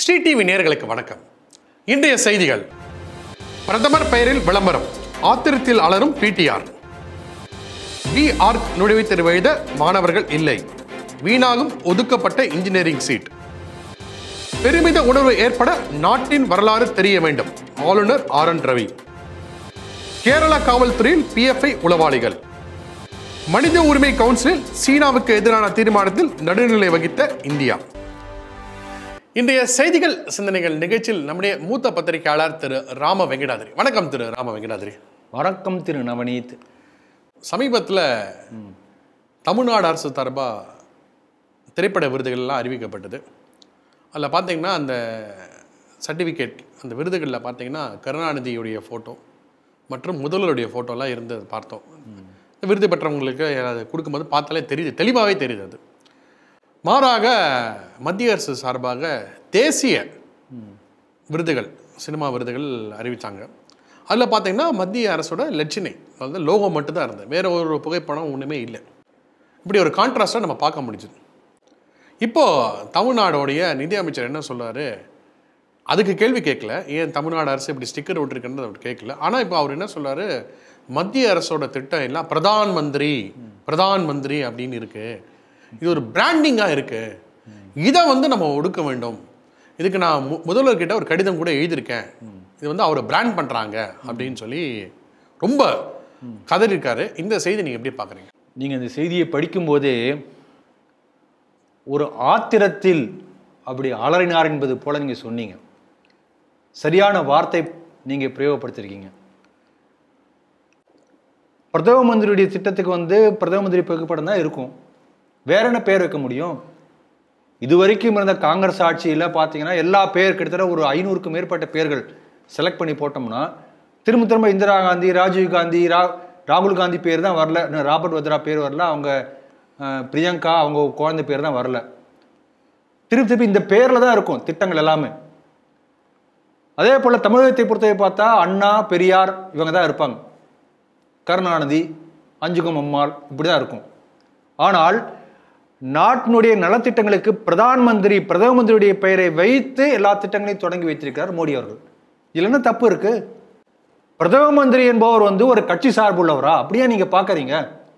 Sri TV நேயர்களுக்கு வணக்கம் இன்றைய செய்திகள் பிரதமர் பெயரில் விளம்பரம் ஆத்திரத்தில் அலரும் பிடிஆர் பிஆர் நுழைவுத் தேர்வு எழுத மாணவர்கள் இல்லை வீணாகும் ஒதுக்கப்பட்ட இன்ஜினியரிங் சீட் பெருமித உணர்வு ஏற்பட நாட்டின் வரலாறு தெரிய வேண்டும் ஆளுநர் ஆர் என் ரவி கேரளா காவல்துறையில் பிஎஃப்ஐ உளவாளிகள் மனித உரிமை கவுன்சிலில் சீனாவுக்கு எதிரான தீர்மானத்தில் நடுநிலை வகித்த இந்தியா இன்றைய செய்திகள் சிந்தனைகள் நிகழ்ச்சியில் நம்முடைய மூத்த பத்திரிகையாளர் திரு ராம வெங்கடாதிரி வணக்கம் திரு ராம வெங்கடாதிரி வணக்கம் திரு நவநீத் சமீபத்தில் தமிழ்நாடு அரசு சார்பாக திரைப்பட விருதுகள்லாம் அறிவிக்கப்பட்டது அதில் பார்த்தீங்கன்னா அந்த சர்டிஃபிகேட் அந்த விருதுகளில் பார்த்தீங்கன்னா கருணாநிதியுடைய ஃபோட்டோ மற்றும் முதல்வருடைய ஃபோட்டோலாம் இருந்தது பார்த்தோம் இந்த விருது பெற்றவங்களுக்கு அதை கொடுக்கும்போது பார்த்தாலே தெரியுது தெளிவாகவே தெரியுது அது மாறாக மத்திய அரசு சார்பாக தேசிய விருதுகள் சினிமா விருதுகள் அறிவித்தாங்க அதில் பார்த்தீங்கன்னா மத்திய அரசோட லட்சணை அதாவது லோகோ மட்டும்தான் இருந்தது வேற ஒரு புகைப்படம் ஒன்றுமே இல்லை இப்படி ஒரு கான்ட்ராஸ்டாக நம்ம பார்க்க முடிஞ்சுது இப்போ தமிழ்நாடோடைய நிதி அமைச்சர் என்ன சொல்றாரு அதுக்கு கேள்வி கேட்கல ஏன் தமிழ்நாடு அரசு இப்படி ஸ்டிக்கர் விட்டுருக்குன்னு அவர் கேட்கல ஆனால் இப்போ அவர் என்ன சொல்றாரு மத்திய அரசோட திட்டம் எல்லாம் பிரதான் மந்திரி பிரதான் மந்திரி அப்படின்னு இருக்கு இது ஒரு பிராண்டிங்காக இருக்கு இதை வந்து நம்ம ஒடுக்க வேண்டும் இதுக்கு நான் மு- முதல்வர்கிட்ட ஒரு கடிதம் கூட எழுதியிருக்கேன் இது வந்து அவரை பிராண்ட் பண்றாங்க அப்படின்னு சொல்லி ரொம்ப கதறிருக்காரு இந்த செய்தி நீங்க எப்படி பார்க்குறீங்க நீங்கள் இந்த செய்தியை படிக்கும்போதே ஒரு ஆத்திரத்தில் அப்படி அலறினார் என்பது போல நீங்கள் சொன்னீங்க சரியான வார்த்தை நீங்கள் பிரயோகப்படுத்திருக்கீங்க பிரதம மந்திரியுடைய திட்டத்துக்கு வந்து பிரதம மந்திரி புகைப்படம் தான் இருக்கும் வேற என்ன பேர் வைக்க முடியும் இதுவரைக்கும் இருந்த காங்கிரஸ் ஆட்சியில் பார்த்தீங்கன்னா எல்லா பேர் கிட்டத்தட்ட ஒரு ஐநூறுக்கும் மேற்பட்ட பேர்கள் செலக்ட் பண்ணி போட்டோம்னா திரும்ப திரும்ப இந்திரா காந்தி ராஜீவ் காந்தி ரா ராகுல் காந்தி பேர் தான் வரல இன்னும் ராபர்ட் வத்ரா பேர் வரல அவங்க அஹ், பிரியங்கா அவங்க குழந்தை பேர் தான் வரல திருப்பி திருப்பி இந்த பேரில் தான் இருக்கும் திட்டங்கள் எல்லாமே அதே போல் தமிழகத்தை பொறுத்தவரை பார்த்தா அண்ணா பெரியார் இவங்க தான் இருப்பாங்க கருணாநிதி அஞ்சுகம் அம்மாள் இப்படி தான் இருக்கும் ஆனால் நாட்டினுடைய நலத்திட்டங்களுக்கு பிரதான் மந்திரி பிரதம மந்திரியுடைய பெயரை வைத்து எல்லா திட்டங்களையும் தொடங்கி வைத்திருக்கிறார் மோடி அவர்கள் இதுல என்ன தப்பு இருக்கு பிரதம மந்திரி என்பவர் வந்து ஒரு கட்சி சார்புள்ளவரா அப்படியே நீங்க பார்க்கறீங்க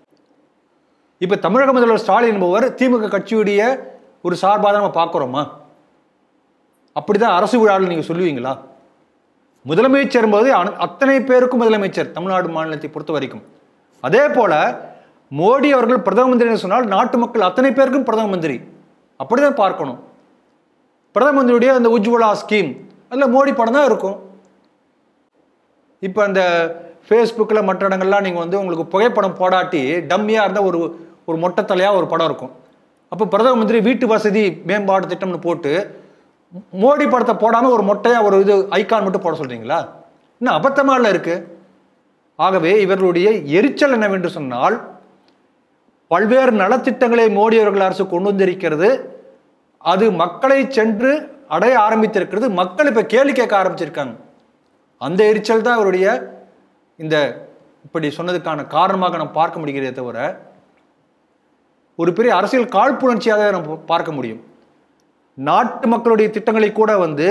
இப்ப தமிழக முதல்வர் ஸ்டாலின் என்பவர் திமுக கட்சியுடைய ஒரு சார்பாக தான் நம்ம பார்க்குறோமா அப்படிதான் அரசு விழாவில் நீங்க சொல்லுவீங்களா முதலமைச்சர் என்பது அன- அத்தனை பேருக்கும் முதலமைச்சர் தமிழ்நாடு மாநிலத்தை பொறுத்த வரைக்கும் அதே போல மோடி அவர்கள் பிரதம மந்திரி சொன்னால் நாட்டு மக்கள் அத்தனை பேருக்கும் பிரதம மந்திரி அப்படிதான் பார்க்கணும் பிரதம மந்திரியுடைய அந்த உஜ்வலா ஸ்கீம் அதில் மோடி படம் தான் இருக்கும் இப்போ அந்த ஃபேஸ்புக்கில் மற்ற இடங்கள்லாம் நீங்கள் வந்து உங்களுக்கு புகைப்படம் போடாட்டி டம்மியாக இருந்தால் ஒரு ஒரு மொட்டைத்தலையாக ஒரு படம் இருக்கும் அப்போ பிரதம மந்திரி வீட்டு வசதி மேம்பாடு திட்டம்னு போட்டு மோடி படத்தை போடாமல் ஒரு மொட்டையாக ஒரு இது ஐகான் மட்டும் போட சொல்கிறீங்களா இன்னும் அபத்தமாக இருக்கு ஆகவே இவர்களுடைய எரிச்சல் என்னவென்று சொன்னால் பல்வேறு நலத்திட்டங்களை மோடி அவர்கள் அரசு கொண்டு வந்திருக்கிறது அது மக்களை சென்று அடைய ஆரம்பித்திருக்கிறது மக்கள் இப்போ கேள்வி கேட்க ஆரம்பிச்சிருக்காங்க அந்த எரிச்சல் தான் அவருடைய இந்த இப்படி சொன்னதுக்கான காரணமாக நாம் பார்க்க முடிகிறதே தவிர ஒரு பெரிய அரசியல் காழ்ப்புணர்ச்சியாக நம்ம பார்க்க முடியும் நாட்டு மக்களுடைய திட்டங்களை கூட வந்து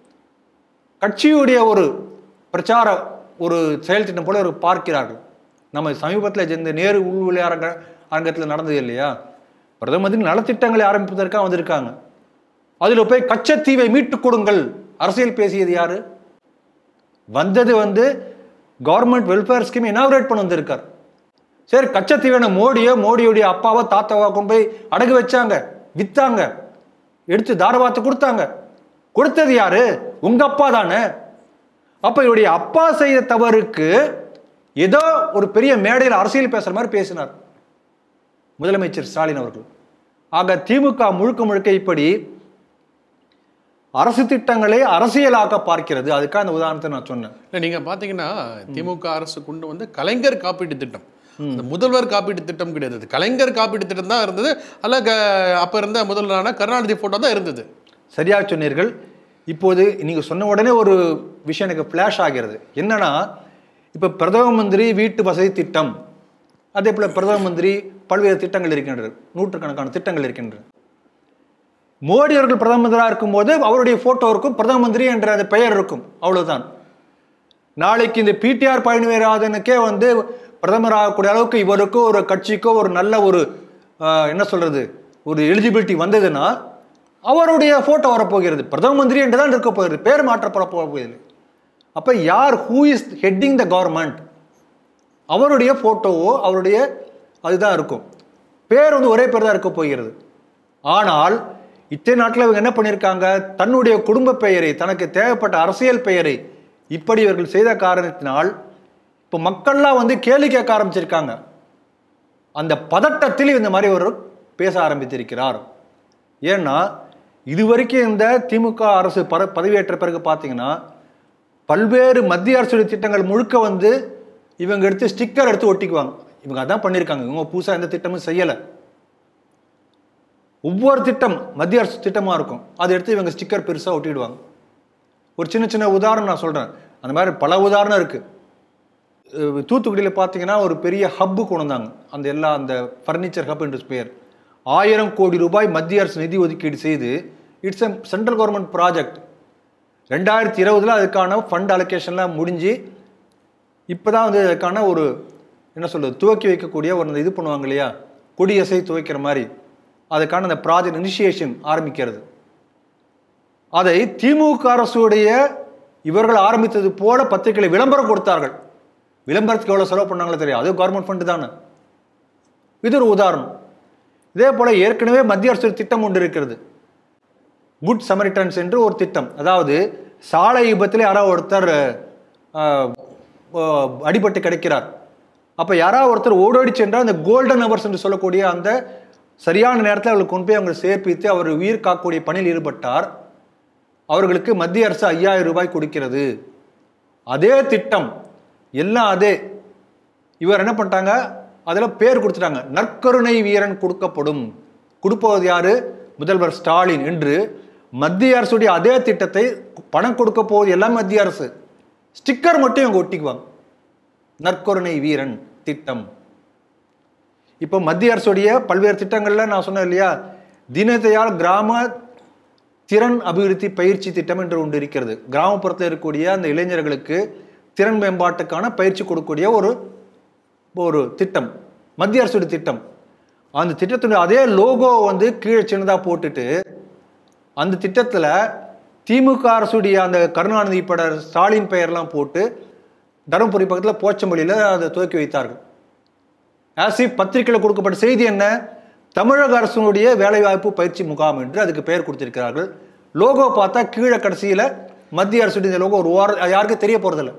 கட்சியுடைய ஒரு பிரச்சார ஒரு செயல் திட்டம் போல ஒரு பார்க்கிறார்கள் நம்ம சமீபத்தில் இந்த நேரு உள்விளை அரங்க அரங்கத்தில் நடந்தது இல்லையா பிரதம மந்திரி நலத்திட்டங்களை ஆரம்பிப்பதற்காக வந்திருக்காங்க அதில் போய் கச்சத்தீவை மீட்டுக் கொடுங்கள் அரசியல் பேசியது யாரு வந்தது வந்து கவர்மெண்ட் வெல்ஃபேர் ஸ்கீம் இனாகுரேட் பண்ண வந்திருக்கார் சரி கச்சத்தீவனை மோடியோ மோடியுடைய அப்பாவோ தாத்தாவோ கொண்டு போய் அடகு வச்சாங்க வித்தாங்க எடுத்து தாரவாத்து கொடுத்தாங்க கொடுத்தது யாரு உங்க அப்பா தானே அப்ப இவருடைய அப்பா செய்த தவறுக்கு ஏதோ ஒரு பெரிய மேடையில் அரசியல் பேசுற மாதிரி பேசினார் முதலமைச்சர் ஸ்டாலின் அவர்கள் ஆக திமுக முழுக்க முழுக்க இப்படி அரசு திட்டங்களை அரசியலாக்க பார்க்கிறது அதுக்காக அந்த உதாரணத்தை நான் சொன்னேன் இல்லை நீங்கள் பார்த்தீங்கன்னா திமுக அரசு கொண்டு வந்து கலைஞர் காப்பீட்டு திட்டம் இந்த முதல்வர் காப்பீட்டு திட்டம் கிடையாது இது கலைஞர் காப்பீட்டு திட்டம் தான் இருந்தது அல்ல க- அப்ப இருந்த முதல்வரான கருணாநிதி போட்டோ தான் இருந்தது சரியாக சொன்னீர்கள் இப்போது நீங்க சொன்ன உடனே ஒரு விஷயம் எனக்கு ஃப்ளாஷ் ஆகிறது என்னன்னா இப்போ பிரதம மந்திரி வீட்டு வசதி திட்டம் அதே போல பிரதம மந்திரி பல்வேறு திட்டங்கள் இருக்கின்றது நூற்றுக்கணக்கான திட்டங்கள் இருக்கின்றன மோடி அவர்கள் பிரதம மந்திரியாக இருக்கும்போது அவருடைய போட்டோ இருக்கும் பிரதம மந்திரி என்ற அந்த பெயர் இருக்கும் அவ்வளவுதான் நாளைக்கு இந்த பிடிஆர் பழனிவேராதனுக்கே வந்து பிரதமர் ஆகக்கூடிய அளவுக்கு இவருக்கோ ஒரு கட்சிக்கோ ஒரு நல்ல ஒரு ஆஹ், என்ன சொல்றது ஒரு எலிஜிபிலிட்டி வந்ததுன்னா அவருடைய போட்டோ வரப்போகிறது பிரதம மந்திரி என்று தான் இருக்க போகிறது பேர் மாற்றப்பட போகிறது அப்ப யார் who is heading the government அவருடைய போட்டோவோ அவருடைய அதுதான் இருக்கும் பேர் வந்து ஒரே பேர் தான் இருக்க போகிறது ஆனால் இத்தனை நாட்டில் இவங்க என்ன பண்ணியிருக்காங்க தன்னுடைய குடும்ப பெயரை தனக்கு தேவைப்பட்ட அரசியல் பெயரை இப்படி இவர்கள் செய்த காரணத்தினால் இப்போ மக்கள்லாம் வந்து கேள்வி கேட்க ஆரம்பிச்சிருக்காங்க அந்த பதட்டத்தில் இந்த மாதிரி ஒரு பேச ஆரம்பித்திருக்கிறார் ஏன்னா இதுவரைக்கும் இந்த திமுக அரசு பர பதவியேற்ற பிறகு பார்த்தீங்கன்னா பல்வேறு மத்திய அரசுடைய திட்டங்கள் முழுக்க வந்து இவங்க எடுத்து ஸ்டிக்கர் எடுத்து ஒட்டிக்குவாங்க இவங்க அதான் பண்ணியிருக்காங்க இவங்க புதுசாக எந்த திட்டமும் செய்யலை ஒவ்வொரு திட்டம் மத்திய அரசு திட்டமாக இருக்கும் அதை எடுத்து இவங்க ஸ்டிக்கர் பெருசாக ஒட்டிடுவாங்க ஒரு சின்ன சின்ன உதாரணம் நான் சொல்கிறேன் அந்த மாதிரி பல உதாரணம் இருக்குது தூத்துக்குடியில் பார்த்தீங்கன்னா ஒரு பெரிய ஹப்பு கொண்டு வந்தாங்க அந்த எல்லா அந்த ஃபர்னிச்சர் ஹப் என்று பெயர் ஆயிரம் கோடி ரூபாய் மத்திய அரசு நிதி ஒதுக்கீடு செய்து it's a central government project ரெண்டாயிரத்தி இருபதுல அதுக்கான ஃபண்ட் அலோகேஷன்லாம் முடிஞ்சு இப்போ தான் வந்து அதுக்கான ஒரு என்ன சொல்றது துவக்கி வைக்கக்கூடிய ஒரு அந்த இது பண்ணுவாங்க இல்லையா கொடியசை துவைக்கிற மாதிரி அதுக்கான அந்த ப்ராஜெக்ட் இனிஷியேஷன் ஆரம்பிக்கிறது அதை திமுக அரசுடைய இவர்கள் ஆரம்பித்தது போல பத்திரிகையில் விளம்பரம் கொடுத்தார்கள் விளம்பரத்துக்கு எவ்வளோ செலவு பண்ணாங்களோ தெரியும் அது கவர்மெண்ட் ஃபண்டு தானே இது ஒரு உதாரணம் இதே போல ஏற்கனவே மத்திய அரசு ஒரு திட்டம் ஒன்று இருக்கிறது குட் சமரிட்டன்ஸ் என்று ஒரு திட்டம் அதாவது சாலை விபத்தில் யாரோ ஒருத்தர் ஆஹ், ஆஹ், அடிபட்டு கிடைக்கிறார் அப்போ யாராவது ஒருத்தர் ஓடோடி சென்றால் அந்த கோல்டன் ஹவர்ஸ் என்று சொல்லக்கூடிய அந்த சரியான நேரத்தில் அவர்களுக்கு கொண்டு போய் அவங்க சேர்ப்பித்து அவர் உயிர் காக்கக்கூடிய பணியில் ஈடுபட்டார் அவர்களுக்கு மத்திய அரசு ஐயாயிரம் ரூபாய் கொடுக்கிறது அதே திட்டம் எல்லாம் அதே இவர் என்ன பண்ணிட்டாங்க அதில் பேர் கொடுத்துட்டாங்க நற்கருணை வீரன் கொடுக்கப்படும் கொடுப்பது யாரு முதல்வர் ஸ்டாலின் என்று மத்திய அரசுடைய அதே திட்டத்தை பணம் கொடுக்க போவது எல்லாம் மத்திய அரசு ஸ்டிக்கர் மட்டும் இவங்க ஒட்டிக்குவாங்க நற்கருணை வீரன் திட்டம் இப்போ மத்திய அரசுடைய பல்வேறு திட்டங்கள்ல நான் சொன்னேன் இல்லையா தீனதயாள் கிராம திறன் அபிவிருத்தி பயிற்சி திட்டம் என்று ஒன்று இருக்கிறது கிராமப்புறத்தில் இருக்கக்கூடிய அந்த இளைஞர்களுக்கு திறன் மேம்பாட்டுக்கான பயிற்சி கொடுக்கக்கூடிய ஒரு ஒரு திட்டம் மத்திய அரசுடைய திட்டம் அந்த திட்டத்துடைய அதே லோகோ வந்து கீழே சின்னதாக போட்டுட்டு அந்த திட்டத்தில் திமுக அரசுடைய அந்த கருணாநிதி பட ஸ்டாலின் பெயர்லாம் போட்டு தருமபுரி பக்கத்தில் போச்சம்பள்ளியில் அதை துவக்கி வைத்தார்கள் ஆசி பத்திரிகையில் கொடுக்கப்பட்ட செய்தி என்ன தமிழக அரசினுடைய வேலைவாய்ப்பு பயிற்சி முகாம் என்று அதுக்கு பெயர் கொடுத்திருக்கிறார்கள் லோகோ பார்த்தா கீழே கடைசியில் மத்திய அரசுடைய இந்த லோகோ ஒரு வாரம் அது யாருக்கும் தெரிய போகிறதில்ல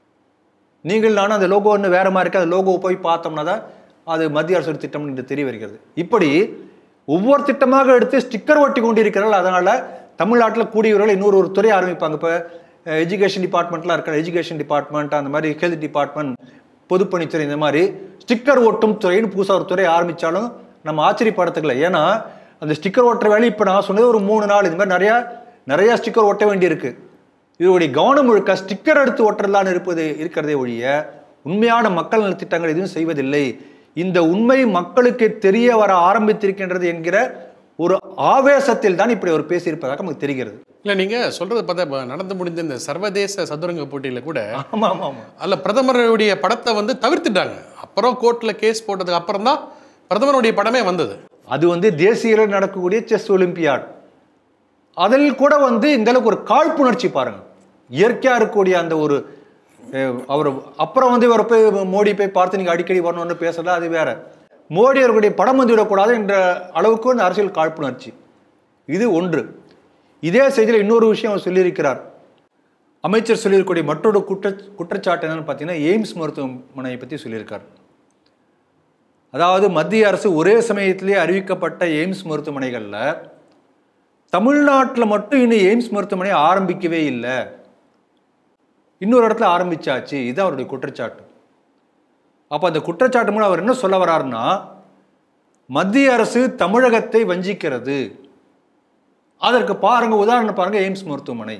நீங்கள் நானும் அந்த லோகோ இன்னும் வேற மாதிரி இருக்கு அந்த லோகோ போய் பார்த்தோம்னா தான் அது மத்திய அரசு திட்டம் என்று தெரிய வருகிறது இப்படி ஒவ்வொரு திட்டமாக எடுத்து ஸ்டிக்கர் ஒட்டி கொண்டிருக்கிறார்கள் அதனால தமிழ்நாட்டில் கூடியவர்கள் இன்னொரு ஒரு துறை ஆரம்பிப்பாங்க இப்போ எஜுகேஷன் டிபார்ட்மெண்ட்லாம் இருக்கிற எஜுகேஷன் டிபார்ட்மெண்ட் அந்த மாதிரி ஹெல்த் டிபார்ட்மெண்ட் பொதுப்பணித்துறை இந்த மாதிரி ஸ்டிக்கர் ஒட்டும் துறைன்னு புதுசாக ஒரு துறை ஆரம்பித்தாலும் நம்ம ஆச்சரியப்படுறதுக்குல ஏன்னா அந்த ஸ்டிக்கர் ஒட்டுற வேலை இப்போ நான் சொன்னது ஒரு மூணு நாள் இந்த மாதிரி நிறையா நிறையா ஸ்டிக்கர் ஒட்ட வேண்டியிருக்கு இதனுடைய கவனம் முழுக்க ஸ்டிக்கர் எடுத்து ஒட்டுறலான்னு இருப்பது இருக்கிறதே ஒழிய உண்மையான மக்கள் நலத் திட்டங்கள் எதுவும் செய்வதில்லை இந்த உண்மை மக்களுக்கு தெரிய வர ஆரம்பித்திருக்கின்றது என்கிற ஒரு ஆவேசத்தில் தான் இப்படி அவர் பேசியிருப்பதாக நமக்கு தெரிகிறது இல்லை நீங்கள் சொல்கிறது பார்த்தா இப்ப நடந்து முடிந்த இந்த சர்வதேச சதுரங்க போட்டியில் கூட ஆமா ஆமா ஆமா அதில் பிரதமருடைய படத்தை வந்து தவிர்த்துட்டாங்க அப்புறம் கோர்ட்டில் கேஸ் போட்டதுக்கு அப்புறம் தான் பிரதமருடைய படமே வந்தது அது வந்து தேசிய அளவில் நடக்கக்கூடிய செஸ் ஒலிம்பியாட் அதில் கூட வந்து இந்த அளவுக்கு ஒரு காழ்ப்புணர்ச்சி பாருங்க இயற்கையா இருக்கக்கூடிய அந்த ஒரு அஹ், அவர் அப்புறம் வந்து இவர் போய் மோடி போய் பார்த்து நீங்க அடிக்கடி வரணும்னு பேசுறது அது வேற மோடி அவர்களுடைய படம் வந்து விடக்கூடாது என்ற அளவுக்கு அந்த அரசியல் காழ்ப்புணர்ச்சி இது ஒன்று இதே செய்தியில் இன்னொரு விஷயம் அவர் சொல்லியிருக்கிறார் அமைச்சர் சொல்லியிருக்கக்கூடிய மற்றொரு குற்ற குற்றச்சாட்டு என்னன்னு பார்த்தீங்கன்னா எய்ம்ஸ் மருத்துவமனையை பற்றி சொல்லியிருக்கார் அதாவது மத்திய அரசு ஒரே சமயத்திலே அறிவிக்கப்பட்ட எய்ம்ஸ் மருத்துவமனைகளில் தமிழ்நாட்டில் மட்டும் இன்னும் எய்ம்ஸ் மருத்துவமனை ஆரம்பிக்கவே இல்லை இன்னொரு இடத்துல ஆரம்பிச்சாச்சு இது அவருடைய குற்றச்சாட்டு அப்போ அந்த குற்றச்சாட்டு மூலம் அவர் என்ன சொல்ல வர்றாருன்னா மத்திய அரசு தமிழகத்தை வஞ்சிக்கிறது அதற்கு பாருங்க உதாரணம் பாருங்க எய்ம்ஸ் மருத்துவமனை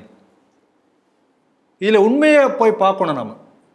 இதில் உண்மையை போய் பார்க்கணும் நம்ம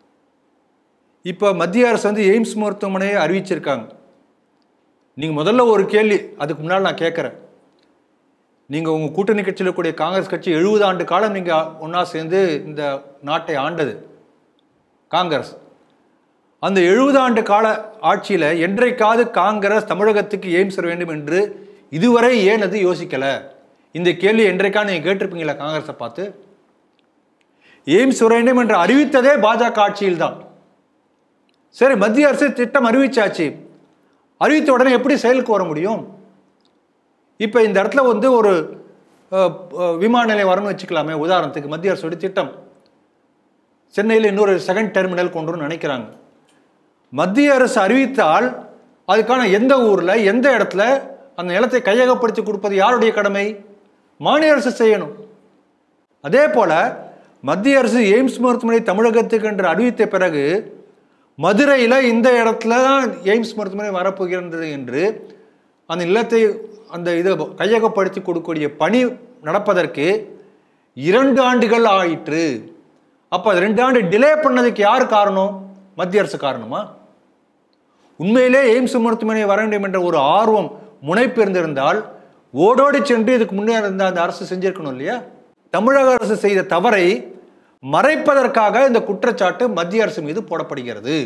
இப்போ மத்திய அரசு வந்து எய்ம்ஸ் மருத்துவமனையை அறிவிச்சிருக்காங்க நீங்கள் முதல்ல ஒரு கேள்வி அதுக்கு முன்னால் நான் கேட்குறேன் நீங்கள் உங்கள் கூட்டணி கட்சியில் இருக்கக்கூடிய காங்கிரஸ் கட்சி எழுபது ஆண்டு காலம் நீங்கள் ஒன்றா சேர்ந்து இந்த நாட்டை ஆண்டது காங்கிரஸ் அந்த எழுபது ஆண்டு கால ஆட்சியில் என்றைக்காவது காங்கிரஸ் தமிழகத்துக்கு எய்ம்ஸ் வர வேண்டும் என்று இதுவரை ஏன் அது யோசிக்கலை இந்த கேள்வி என்றைக்காவது நீங்கள் கேட்டிருப்பீங்களா காங்கிரஸை பார்த்து எய்ம்ஸ் வர வேண்டும் என்று அறிவித்ததே பாஜக ஆட்சியில் தான் சரி மத்திய அரசு திட்டம் அறிவிச்சாச்சு அறிவித்த உடனே எப்படி செயலுக்கு வர முடியும் இப்போ இந்த இடத்துல வந்து ஒரு அஹ், அஹ், விமான நிலையம் வரணும்னு வச்சுக்கலாமே உதாரணத்துக்கு மத்திய அரசுடைய திட்டம் சென்னையில் இன்னொரு செகண்ட் டெர்மினல் கொண்டு வரணும்னு நினைக்கிறாங்க மத்திய அரசு அறிவித்தால் அதுக்கான எந்த ஊரில் எந்த இடத்துல அந்த நிலத்தை கையகப்படுத்தி கொடுப்பது யாருடைய கடமை மாநில அரசு செய்யணும் அதே போல மத்திய அரசு எய்ம்ஸ் மருத்துவமனை தமிழகத்துக்கு என்று அறிவித்த பிறகு மதுரையில் இந்த இடத்துல தான் எய்ம்ஸ் மருத்துவமனை வரப்போகிறது என்று அந்த நிலத்தை அந்த இதை கையகப்படுத்தி கொடுக்கக்கூடிய பணி நடப்பதற்கு இரண்டு ஆண்டுகள் ஆயிற்று அப்போ அது ரெண்டு ஆண்டு டிலே பண்ணதுக்கு யார் காரணம் மத்திய அரசு காரணமா உண்மையிலே எய்ம்ஸ் மருத்துவமனை வர வேண்டும் என்ற ஒரு ஆர்வம் முனைப்பு இருந்திருந்தால் ஓடோடி சென்று இதுக்கு முன்னே இருந்த அந்த அரசு செஞ்சிருக்கணும் இல்லையா தமிழக அரசு செய்த தவறை மறைப்பதற்காக இந்த குற்றச்சாட்டு மத்திய அரசு மீது போடப்படுகிறது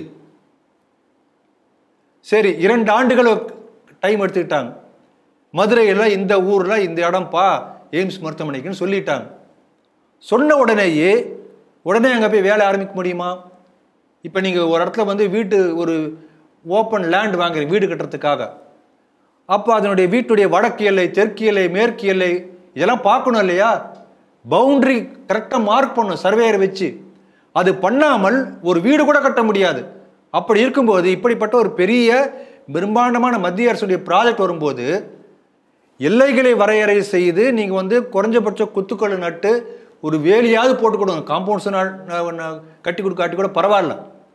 சரி இரண்டு ஆண்டுகள் டைம் எடுத்துக்கிட்டாங்க மதுரையில் இந்த ஊரில் இந்த இடம்ப்பா எய்ம்ஸ் மருத்துவமனைக்குன்னு சொல்லிட்டாங்க சொன்ன உடனேயே உடனே அங்கே போய் வேலை ஆரம்பிக்க முடியுமா இப்போ நீங்கள் ஒரு இடத்துல வந்து வீட்டு ஒரு ஓப்பன் லேண்ட் வாங்குறீங்க வீடு கட்டுறதுக்காக அப்போ அதனுடைய வீட்டுடைய வடக்கு எல்லை தெற்கு எல்லை மேற்கு எல்லை இதெல்லாம் பார்க்கணும் இல்லையா பவுண்டரி கரெக்டாக மார்க் பண்ணணும் சர்வேயர் வச்சு அது பண்ணாமல் ஒரு வீடு கூட கட்ட முடியாது அப்படி இருக்கும்போது இப்படிப்பட்ட ஒரு பெரிய பிரம்மாண்டமான மத்திய அரசுடைய ப்ராஜெக்ட் வரும்போது எல்லைகளை வரையறை செய்து நீங்கள் வந்து குறைஞ்சபட்ச குத்துக்கள் நட்டு ஒரு வேலியாவது போட்டு கொடுங்க காம்பவுண்ட்ஸ் கட்டி கொடுக்க காட்டி கூட பரவாயில்ல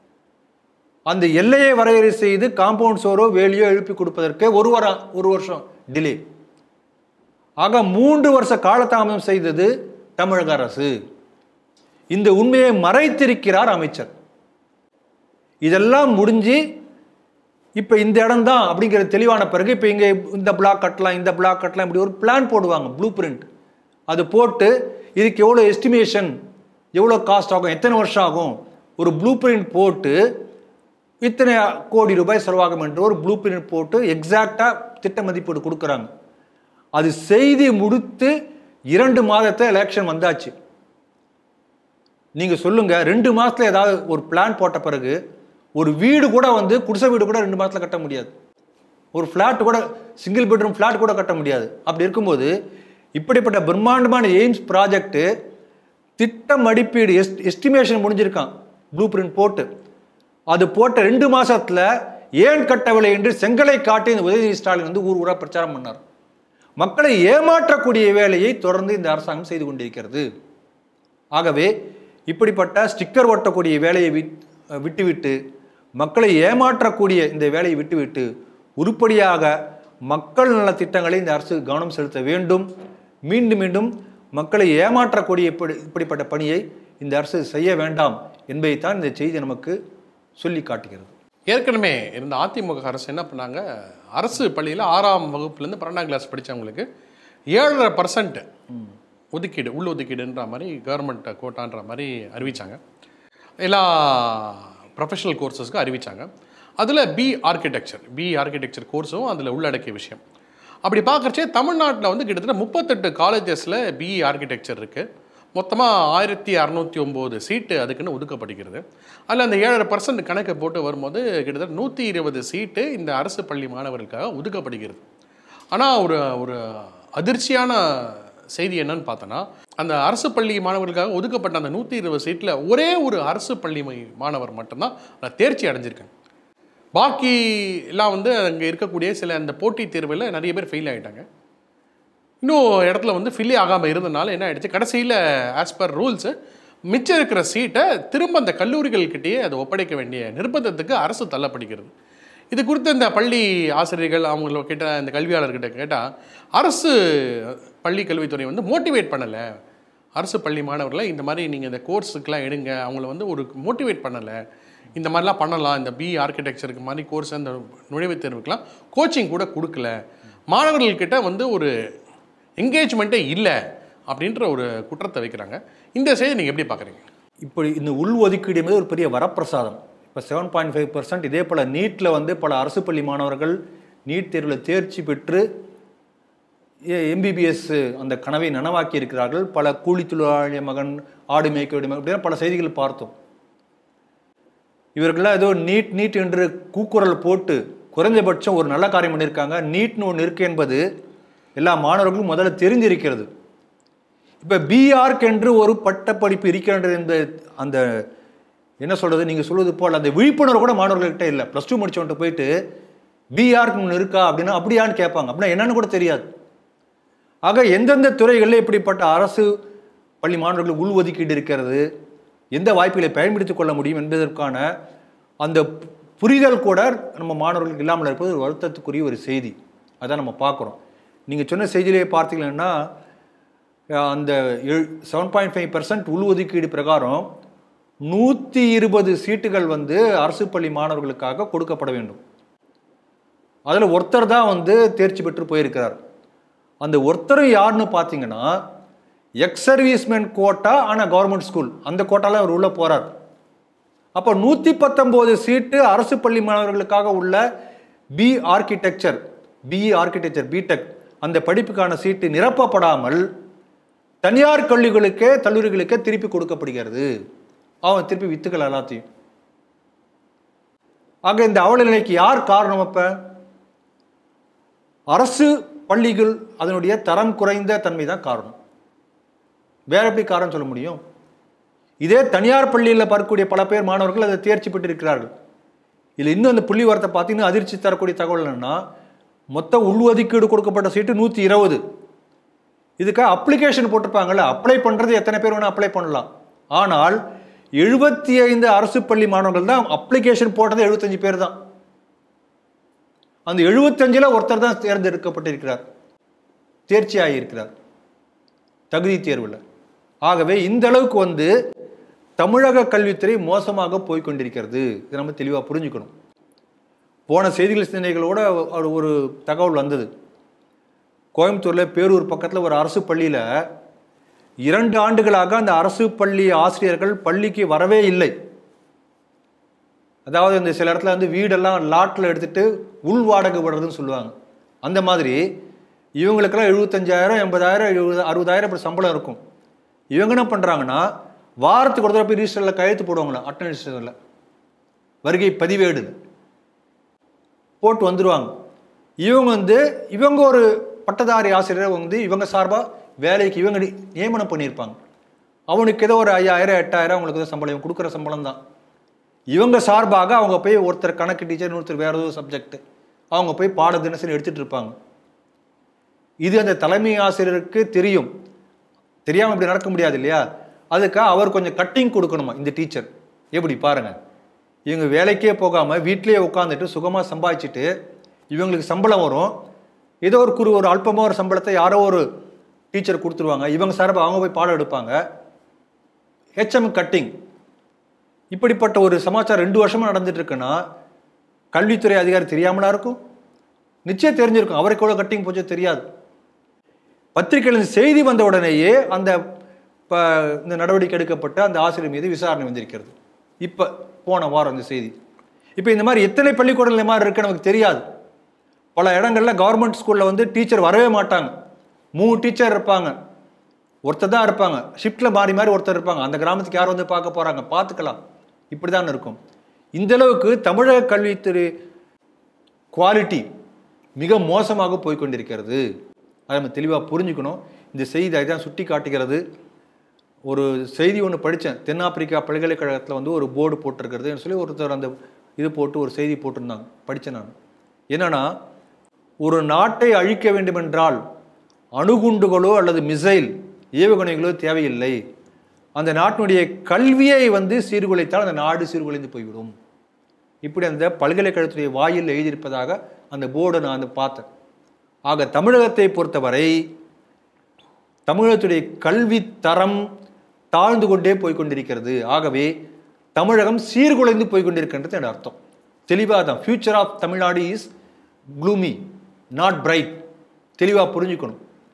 அந்த எல்லையை வரையறை செய்து காம்பவுண்ட் சோரோ வேலியோ எழுப்பி கொடுப்பதற்கு ஒரு வாரம் ஒரு வருஷம் டிலே ஆக மூன்று வருஷ காலதாமதம் செய்தது தமிழக அரசு இந்த உண்மையை மறைத்திருக்கிறார் அமைச்சர் இதெல்லாம் முடிஞ்சு இப்போ இந்த இடம் தான் அப்படிங்கிறது தெளிவான பிறகு இப்போ இங்கே இந்த பிளாக் கட்டலாம் இந்த பிளாக் கட்டலாம் இப்படி ஒரு பிளான் போடுவாங்க ப்ளூ பிரிண்ட் அது போட்டு இதுக்கு எவ்வளோ எஸ்டிமேஷன் எவ்வளோ காஸ்ட் ஆகும் எத்தனை வருஷம் ஆகும் ஒரு ப்ளூ பிரிண்ட் போட்டு இத்தனை கோடி ரூபாய் செலவாகும் என்று ஒரு ப்ளூ பிரிண்ட் போட்டு எக்ஸாக்டாக திட்ட மதிப்பீடு கொடுக்குறாங்க அது செய்தி முடித்து இரண்டு மாதத்தை எலெக்ஷன் வந்தாச்சு நீங்கள் சொல்லுங்க ரெண்டு மாசத்துல ஏதாவது ஒரு பிளான் போட்ட பிறகு ஒரு வீடு கூட வந்து குடிசை வீடு கூட ரெண்டு மாசத்துல கட்ட முடியாது ஒரு ஃப்ளாட் கூட சிங்கிள் பெட்ரூம் ஃப்ளாட் கூட கட்ட முடியாது அப்படி இருக்கும்போது இப்படிப்பட்ட பிரம்மாண்டமான எய்ம்ஸ் ப்ராஜெக்ட் திட்ட மதிப்பீடு எஸ்ட் எஸ்டிமேஷன் முடிஞ்சிருக்கான் ப்ளூ பிரிண்ட் போட்டு அது போட்ட ரெண்டு மாசத்துல ஏன் கட்டவில்லை என்று செங்கலை காட்டி இந்த உதயநிதி ஸ்டாலின் வந்து ஊர் ஊரா பிரச்சாரம் பண்ணார் மக்களை ஏமாற்றக்கூடிய வேலையை தொடர்ந்து இந்த அரசாங்கம் செய்து கொண்டிருக்கிறது ஆகவே இப்படிப்பட்ட ஸ்டிக்கர் ஒட்டக்கூடிய வேலையை விட்- விட்டுவிட்டு மக்களை ஏமாற்றக்கூடிய இந்த வேலையை விட்டுவிட்டு உருப்படியாக மக்கள் நல திட்டங்களை இந்த அரசு கவனம் செலுத்த வேண்டும் மீண்டும் மீண்டும் மக்களை ஏமாற்றக்கூடிய இப்படி இப்படிப்பட்ட பணியை இந்த அரசு செய்ய வேண்டாம் என்பதைத்தான் இந்த செய்தி நமக்கு சொல்லி காட்டுகிறது ஏற்கனவே இருந்த அதிமுக அரசு என்ன பண்ணாங்க அரசு பள்ளியில் ஆறாம் வகுப்புலேருந்து பன்னெண்டாம் கிளாஸ் படித்தவங்களுக்கு ஏழரை பர்சன்ட் ஒதுக்கீடு உள் ஒதுக்கீடுன்ற மாதிரி கவர்மெண்ட் கோட்டான்ற மாதிரி அறிவிச்சாங்க எல்லா ப்ரொஃபஷனல் கோர்சஸ்க்கு அறிவிச்சாங்க அதில் பி ஆர்கிடெக்சர் பி ஆர்கிடெக்சர் கோர்ஸும் அதில் உள்ளடக்கிய விஷயம் அப்படி பார்க்குறச்சே தமிழ்நாட்டில் வந்து கிட்டத்தட்ட முப்பத்தெட்டு காலேஜஸில் பிஇ ஆர்கிடெக்சர் இருக்குது மொத்தமாக ஆயிரத்தி அறநூற்றி ஒம்பது சீட்டு அதுக்குன்னு ஒதுக்கப்படுகிறது அதில் அந்த ஏழரை பர்சன்ட் கணக்கு போட்டு வரும்போது கிட்டத்தட்ட நூற்றி இருபது சீட்டு இந்த அரசு பள்ளி மாணவர்களுக்காக ஒதுக்கப்படுகிறது ஆனால் ஒரு ஒரு அதிர்ச்சியான செய்தி என்னன்னு பார்த்தோன்னா அந்த அரசு பள்ளி மாணவர்களுக்காக ஒதுக்கப்பட்ட அந்த நூற்றி இருபது சீட்டில் ஒரே ஒரு அரசு பள்ளி மை- மாணவர் மட்டும்தான் அதில் தேர்ச்சி அடைஞ்சிருக்காங்க பாக்கி எல்லாம் வந்து அங்கே இருக்கக்கூடிய சில அந்த போட்டித் தேர்வில் நிறைய பேர் ஃபெயில் ஆகிட்டாங்க இன்னும் இடத்துல வந்து ஃபில்லி ஆகாமல் இருந்தனால என்ன ஆயிடுச்சு கடைசியில் ஆஸ் பர் ரூல்ஸு மிச்சம் இருக்கிற சீட்டை திரும்ப அந்த கல்லூரிகள்கிட்டயே அதை ஒப்படைக்க வேண்டிய நிர்பந்தத்துக்கு அரசு தள்ளப்படுகிறது இது குறித்து இந்த பள்ளி ஆசிரியர்கள் அவங்கள கிட்ட இந்த கல்வியாளர்கிட்ட கேட்டால் அரசு பள்ளி கல்வித்துறை வந்து மோட்டிவேட் பண்ணலை அரசு பள்ளி மாணவர்களை இந்த மாதிரி நீங்கள் இந்த கோர்ஸுக்கெலாம் எடுங்க அவங்கள வந்து ஒரு மோட்டிவேட் பண்ணலை இந்த மாதிரிலாம் பண்ணலாம் இந்த பி ஆர்கிடெக்சருக்கு மாதிரி கோர்ஸ் அந்த நுழைவுத் தேர்வுக்கெலாம் கோச்சிங் கூட கொடுக்கல மாணவர்கள்கிட்ட வந்து ஒரு என்கேஜ்மெண்ட்டே இல்லை அப்படின்ற ஒரு குற்றத்தை வைக்கிறாங்க இந்த செய்தி நீங்கள் எப்படி பார்க்குறீங்க இப்படி இந்த உள் ஒதுக்கீடு என்பது ஒரு பெரிய வரப்பிரசாதம் இப்போ செவன் பாயிண்ட் ஃபைவ் பர்சன்ட் இதே போல் நீட்டில் வந்து பல அரசு பள்ளி மாணவர்கள் நீட் தேர்வில் தேர்ச்சி பெற்று எம்பிபிஎஸ் அந்த கனவை நனவாக்கி இருக்கிறார்கள் பல கூலி தொழிலாளிய மகன் ஆடு மேய்க்கோடி மகன் இப்படிலாம் பல செய்திகள் பார்த்தோம் இவர்கள்லாம் ஏதோ நீட் நீட் என்று கூக்குரல் போட்டு குறைந்தபட்சம் ஒரு நல்ல காரியம் பண்ணியிருக்காங்க நீட்னு ஒன்று இருக்கு என்பது எல்லா மாணவர்களும் முதல்ல தெரிந்திருக்கிறது இப்போ பிஆர்க் என்று ஒரு பட்டப்படிப்பு இருக்கின்றது என்ற அந்த என்ன சொல்றது நீங்கள் சொல்வது போல் அந்த விழிப்புணர்வு கூட மாணவர்கள்கிட்ட இல்லை ப்ளஸ் டூ முடிச்சவன்ட்டு போயிட்டு பிஆர்க் ஒன்று இருக்கா அப்படின்னா அப்படியான்னு கேட்பாங்க அப்படின்னா என்னன்னு கூட தெரியாது ஆக எந்தெந்த துறைகளில் இப்படிப்பட்ட அரசு பள்ளி மாணவர்கள் உள்ஒதுக்கீடு இருக்கிறது எந்த வாய்ப்புகளை பயன்படுத்திக் கொள்ள முடியும் என்பதற்கான அந்த புரிதல் கூட நம்ம மாணவர்களுக்கு இல்லாமல் இருப்பது ஒரு வருத்தத்துக்குரிய ஒரு செய்தி அதான் நம்ம பார்க்குறோம் நீங்கள் சொன்ன செய்தியிலே பார்த்தீங்கன்னா அஹ், அந்த செவன் பாயிண்ட் ஃபைவ் பர்சன்ட் உள்ஒதுக்கீடு பிரகாரம் நூற்றி இருபது சீட்டுகள் வந்து அரசு பள்ளி மாணவர்களுக்காக கொடுக்கப்பட வேண்டும் அதில் ஒருத்தர் தான் வந்து தேர்ச்சி பெற்று போயிருக்கிறார் அந்த ஒருத்தரும் யாருன்னு பார்த்தீங்கன்னா எக்ஸ் சர்வீஸ்மேன் கோட்டா ஆனால் கவர்மெண்ட் ஸ்கூல் அந்த கோட்டால அவர் உள்ள போறார் அப்போ நூற்றி பத்தொம்போது சீட்டு அரசு பள்ளி மாணவர்களுக்காக உள்ள B architecture BE architecture BTech அந்த படிப்புக்கான சீட்டு நிரப்பப்படாமல் தனியார் கல்விகளுக்கே கல்லூரிகளுக்கே திருப்பி கொடுக்கப்படுகிறது அவன் திருப்பி வித்துக்கள் எல்லாத்தையும் ஆக இந்த அவல நிலைக்கு யார் காரணம் அப்ப அரசு பள்ளிகள் அதனுடைய தரம் குறைந்த தன்மை தான் காரணம் வேற எப்படி காரணம் சொல்ல முடியும் இதே தனியார் பள்ளியில் பார்க்கக்கூடிய பல பேர் மாணவர்கள் அதை தேர்ச்சி பெற்றிருக்கிறார்கள் இதில் இன்னும் அந்த புள்ளி வரத்தை பார்த்தீங்கன்னா அதிர்ச்சி தரக்கூடிய தகவல் என்னன்னா மொத்த உள்ஒதுக்கீடு கொடுக்கப்பட்ட சீட்டு நூற்றி இருபது இதுக்காக அப்ளிகேஷன் போட்டிருப்பாங்கல்ல அப்ளை பண்ணுறது எத்தனை பேர் வேணால் அப்ளை பண்ணலாம் ஆனால் எழுபத்தி ஐந்து அரசு பள்ளி மாணவர்கள் தான் அப்ளிகேஷன் போட்டது எழுபத்தஞ்சு பேர் தான் அந்த எழுபத்தஞ்சில் ஒருத்தர் தான் தேர்ந்தெடுக்கப்பட்டிருக்கிறார் தேர்ச்சி ஆகியிருக்கிறார் தகுதி தேர்வில் ஆகவே இந்த அளவுக்கு வந்து தமிழக கல்வித்துறை மோசமாக போய் கொண்டிருக்கிறது இதை நம்ம தெளிவாக புரிஞ்சுக்கணும் போன செய்திகள் சிந்தனைகளோட ஒரு ஒரு தகவல் வந்தது கோயம்புத்தூரில் பேரூர் பக்கத்தில் ஒரு அரசு பள்ளியில் இரண்டு ஆண்டுகளாக அந்த அரசு பள்ளி ஆசிரியர்கள் பள்ளிக்கு வரவே இல்லை அதாவது இந்த சில இடத்துல வந்து வீடெல்லாம் லாட்டில் எடுத்துட்டு உள் வாடகை விடுறதுன்னு சொல்லுவாங்க அந்த மாதிரி இவங்களுக்கெல்லாம் எழுபத்தஞ்சாயிரம் எண்பதாயிரம் எழுபது அறுபதாயிரம் இப்படி சம்பளம் இருக்கும் இவங்க என்ன பண்ணுறாங்கன்னா வாரத்துக்கு ஒரு தடவை போய் ரிஜிஸ்டரில் கையெழுத்து போடுவாங்களா அட்டன்டன்ஸில் வருகை பதிவேடு போட்டு வந்துடுவாங்க இவங்க வந்து இவங்க ஒரு பட்டதாரி ஆசிரியர் வந்து இவங்க சார்பாக வேலைக்கு இவங்க நி- நியமனம் பண்ணியிருப்பாங்க அவனுக்கு ஏதோ ஒரு ஐயாயிரம் எட்டாயிரம் அவங்களுக்கு ஏதோ சம்பளம் இவங்க கொடுக்குற சம்பளம் தான் இவங்க சார்பாக அவங்க போய் ஒருத்தர் கணக்கு டீச்சர் இன்னொருத்தர் வேற ஏதோ சப்ஜெக்ட் அவங்க போய் பாட தினசரி எடுத்துட்டு இருப்பாங்க இது அந்த தலைமை ஆசிரியருக்கு தெரியும் தெரியாம இப்படி நடக்க முடியாது இல்லையா அதுக்காக அவர் கொஞ்சம் கட்டிங் கொடுக்கணுமா இந்த டீச்சர் எப்படி பாருங்க இவங்க வேலைக்கே போகாம வீட்டிலேயே உட்காந்துட்டு சுகமா சம்பாதிச்சுட்டு இவங்களுக்கு சம்பளம் வரும் ஏதோ ஒரு குறு ஒரு அல்பமா ஒரு சம்பளத்தை யாரோ ஒரு டீச்சர் கொடுத்துருவாங்க இவங்க சார்பாக அவங்க போய் பாடம் எடுப்பாங்க ஹெச்எம் கட்டிங் இப்படிப்பட்ட ஒரு சமாச்சாரம் ரெண்டு வருஷமா நடந்துட்டு இருக்குன்னா கல்வித்துறை அதிகாரி தெரியாமலா இருக்கும் நிச்சயம் தெரிஞ்சிருக்கும் அவருக்கு எவ்வளோ கட்டிங் போச்சோ தெரியாது பத்திரிகையில் இந்த செய்தி வந்த உடனேயே அந்த இப்போ இந்த நடவடிக்கை எடுக்கப்பட்டு அந்த ஆசிரியர் மீது விசாரணை வந்திருக்கிறது இப்போ போன வாரம் இந்த செய்தி இப்போ இந்த மாதிரி எத்தனை பள்ளிக்கூடங்கள் இந்த மாதிரி இருக்கு நமக்கு தெரியாது பல இடங்கள்ல கவர்மெண்ட் ஸ்கூலில் வந்து டீச்சர் வரவே மாட்டாங்க மூணு டீச்சர் இருப்பாங்க ஒருத்தர் தான் இருப்பாங்க ஷிஃப்ட்டில் மாறி மாறி ஒருத்தர் இருப்பாங்க அந்த கிராமத்துக்கு யார் வந்து பார்க்க போகிறாங்க பார்த்துக்கலாம் இப்படி தான் இருக்கும் இந்த அளவுக்கு தமிழக கல்வித்துறை குவாலிட்டி மிக மோசமாக போய் கொண்டிருக்கிறது அதை நம்ம தெளிவாக புரிஞ்சுக்கணும் இந்த செய்தி அதை தான் சுட்டி காட்டுகிறது ஒரு செய்தி ஒன்று படித்தேன் தென்னாப்பிரிக்கா பல்கலைக்கழகத்தில் வந்து ஒரு போர்டு போட்டிருக்கிறது சொல்லி ஒருத்தர் அந்த இது போட்டு ஒரு செய்தி போட்டிருந்தாங்க படித்தேன் நான் என்னன்னா ஒரு நாட்டை அழிக்க வேண்டுமென்றால் அணுகுண்டுகளோ அல்லது மிசைல் ஏவுகணைகளோ தேவையில்லை அந்த நாட்டினுடைய கல்வியை வந்து சீர்குலைத்தால் அந்த நாடு சீர்குலைந்து போய்விடும் இப்படி அந்த பல்கலைக்கழகத்துடைய வாயில் எழுதியிருப்பதாக அந்த போர்டை நான் வந்து பார்த்தேன் ஆக தமிழகத்தை பொறுத்தவரை தமிழகத்துடைய கல்வி தரம் தாழ்ந்து கொண்டே போய் கொண்டிருக்கிறது ஆகவே தமிழகம் சீர்குலைந்து போய் கொண்டிருக்கின்றது என் அர்த்தம் தெளிவாக தான் future of Tamil Nadu is gloomy not bright தெளிவாக புரிஞ்சுக்கணும்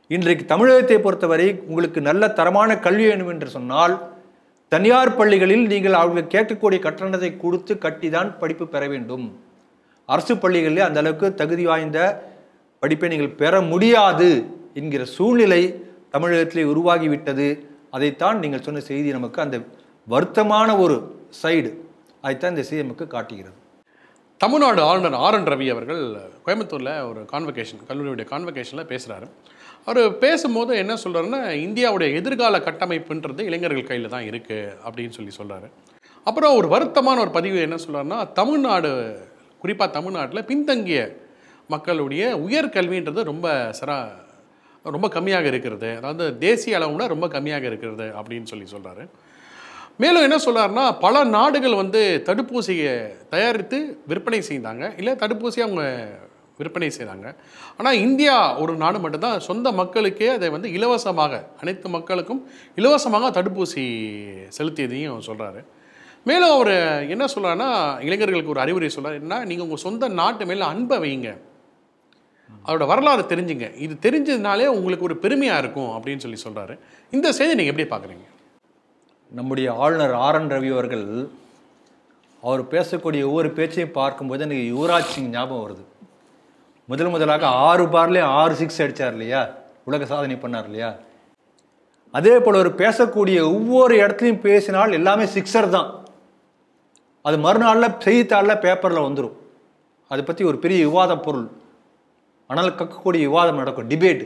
இன்றைக்கு தமிழகத்தை பொறுத்தவரை உங்களுக்கு நல்ல தரமான கல்வி வேண்டும் என்று சொன்னால் தனியார் பள்ளிகளில் நீங்கள் அவர்கள் கேட்கக்கூடிய கட்டணத்தை கொடுத்து கட்டிதான் படிப்பு பெற வேண்டும் அரசு பள்ளிகளில் அந்த அளவுக்கு தகுதி வாய்ந்த படிப்பை நீங்கள் பெற முடியாது என்கிற சூழ்நிலை தமிழகத்திலே உருவாகிவிட்டது அதைத்தான் நீங்கள் சொன்ன செய்தி நமக்கு அந்த வருத்தமான ஒரு சைடு அதைத்தான் இந்த செய்தி நமக்கு காட்டுகிறது தமிழ்நாடு ஆளுநர் ஆர் என் ரவி அவர்கள் கோயம்புத்தூரில் ஒரு கான்வகேஷன் கல்லூரியுடைய கான்வகேஷனில் பேசுகிறாரு அவர் பேசும்போது என்ன சொல்கிறாருன்னா இந்தியாவுடைய எதிர்கால கட்டமைப்புன்றது இளைஞர்கள் கையில் தான் இருக்குது அப்படின்னு சொல்லி சொல்கிறாரு அப்புறம் ஒரு வருத்தமான ஒரு பதிவு என்ன சொல்கிறாருன்னா தமிழ்நாடு குறிப்பாக தமிழ்நாட்டில் பின்தங்கிய மக்களுடைய உயர்கல்வின்றது ரொம்ப சரா ரொம்ப கம்மியாக இருக்கிறது அதாவது தேசிய அளவுல ரொம்ப கம்மியாக இருக்கிறது அப்படின்னு சொல்லி சொல்கிறாரு மேலும் என்ன சொல்றாருன்னா பல நாடுகள் வந்து தடுப்பூசியை தயாரித்து விற்பனை செய்தாங்க இல்லை தடுப்பூசி அவங்க விற்பனை செய்தாங்க ஆனால் இந்தியா ஒரு நாடு மட்டும்தான் சொந்த மக்களுக்கே அதை வந்து இலவசமாக அனைத்து மக்களுக்கும் இலவசமாக தடுப்பூசி செலுத்தியதையும் சொல்கிறாரு மேலும் அவர் என்ன சொல்றாருன்னா இளைஞர்களுக்கு ஒரு அறிவுரை சொல்றாரு என்ன நீங்கள் உங்கள் சொந்த நாட்டு மேலே அன்பை வைங்க அதோட வரலாறு தெரிஞ்சுங்க இது தெரிஞ்சதுனாலே உங்களுக்கு ஒரு பெருமையாக இருக்கும் அப்படின்னு சொல்லி சொல்கிறாரு இந்த செய்தி நீங்கள் எப்படி பார்க்குறீங்க நம்முடைய ஆளுநர் ஆர் என் ரவி அவர்கள் அவர் பேசக்கூடிய ஒவ்வொரு பேச்சையும் பார்க்கும்போது எனக்கு யுவராஜ் சிங் ஞாபகம் வருது முதல் முதலாக ஆறு பார்லேயும் ஆறு சிக்ஸ் அடிச்சார் இல்லையா உலக சாதனை பண்ணார் இல்லையா அதே போல் அவர் பேசக்கூடிய ஒவ்வொரு இடத்துலையும் பேசினால் எல்லாமே சிக்ஸர் தான் அது மறுநாளில் செய்தித்தாளில் பேப்பரில் வந்துடும் அதை பற்றி ஒரு பெரிய விவாத பொருள் ஆனால் கக்கக்கூடிய விவாதம் நடக்கும் டிபேட்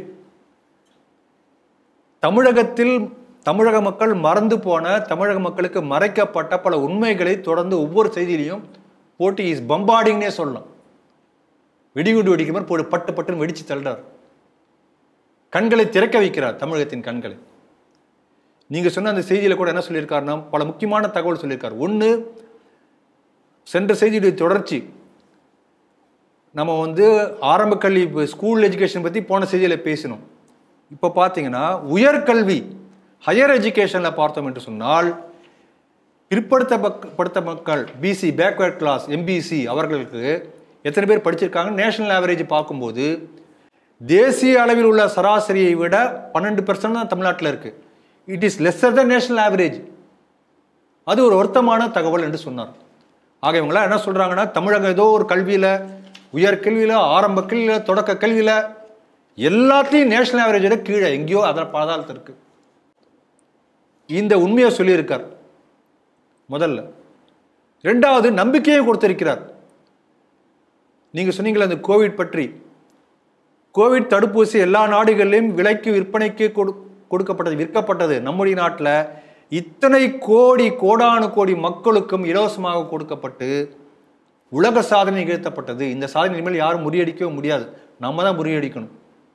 தமிழகத்தில் தமிழக மக்கள் மறந்து போன தமிழக மக்களுக்கு மறைக்கப்பட்ட பல உண்மைகளை தொடர்ந்து ஒவ்வொரு செய்தியிலையும் போட்டு இஸ் பம்பாடிங்னே சொல்லலாம் வெடிகுண்டு வெடிக்கும் மாதிரி போட்டு பட்டு பட்டுன்னு வெடிச்சு தள்ளுறார் கண்களை திறக்க வைக்கிறார் தமிழகத்தின் கண்களை நீங்க சொன்ன அந்த செய்தியில கூட என்ன சொல்லியிருக்காருன்னா பல முக்கியமான தகவல் சொல்லியிருக்காரு ஒன்று சென்ற செய்தியுடைய தொடர்ச்சி நம்ம வந்து ஆரம்ப கல்வி ஸ்கூல் எஜுகேஷன் பற்றி போன செய்தியில் பேசினோம் இப்போ பார்த்தீங்கன்னா உயர்கல்வி ஹையர் எஜுகேஷனில் பார்த்தோம் என்று சொன்னால் பிற்படுத்த பக் படுத்த மக்கள் பிசி பேக்வேர்ட் கிளாஸ் எம்பிசி அவர்களுக்கு எத்தனை பேர் படிச்சிருக்காங்க நேஷனல் ஆவரேஜ் பார்க்கும்போது தேசிய அளவில் உள்ள சராசரியை விட பன்னெண்டு பெர்சன்ட் தான் தமிழ்நாட்டில் இருக்கு it is lesser the national average அது ஒரு வருத்தமான தகவல் என்று சொன்னார் ஆக இவங்களாம் என்ன சொல்றாங்கன்னா தமிழகம் ஏதோ ஒரு கல்வியில உயர் கல்வியில ஆரம்ப கல்வியில தொடக்க கல்வியில எல்லாத்தையும் நேஷனல் ஆவரேஜோட கீழே எங்கேயோ அதில் பாதாளத்தில் இருக்கு இந்த உண்மையை சொல்லியிருக்கார் முதல்ல ரெண்டாவது நம்பிக்கையை கொடுத்திருக்கிறார் நீங்க சொன்னீங்களே அந்த கோவிட் பற்றி கோவிட் தடுப்பூசி எல்லா நாடுகளிலும் விலைக்கு விற்பனைக்கு கொடு கொடுக்கப்பட்டது விற்கப்பட்டது நம்முடைய நாட்டில் இத்தனை கோடி கோடானு கோடி மக்களுக்கும் இலவசமாக கொடுக்கப்பட்டு உலக சாதனை நிகழ்த்தப்பட்டது இந்த சாதனை இனிமேல் யாரும் முறியடிக்கவே முடியாது நம்ம தான் முறியடிக்கணும்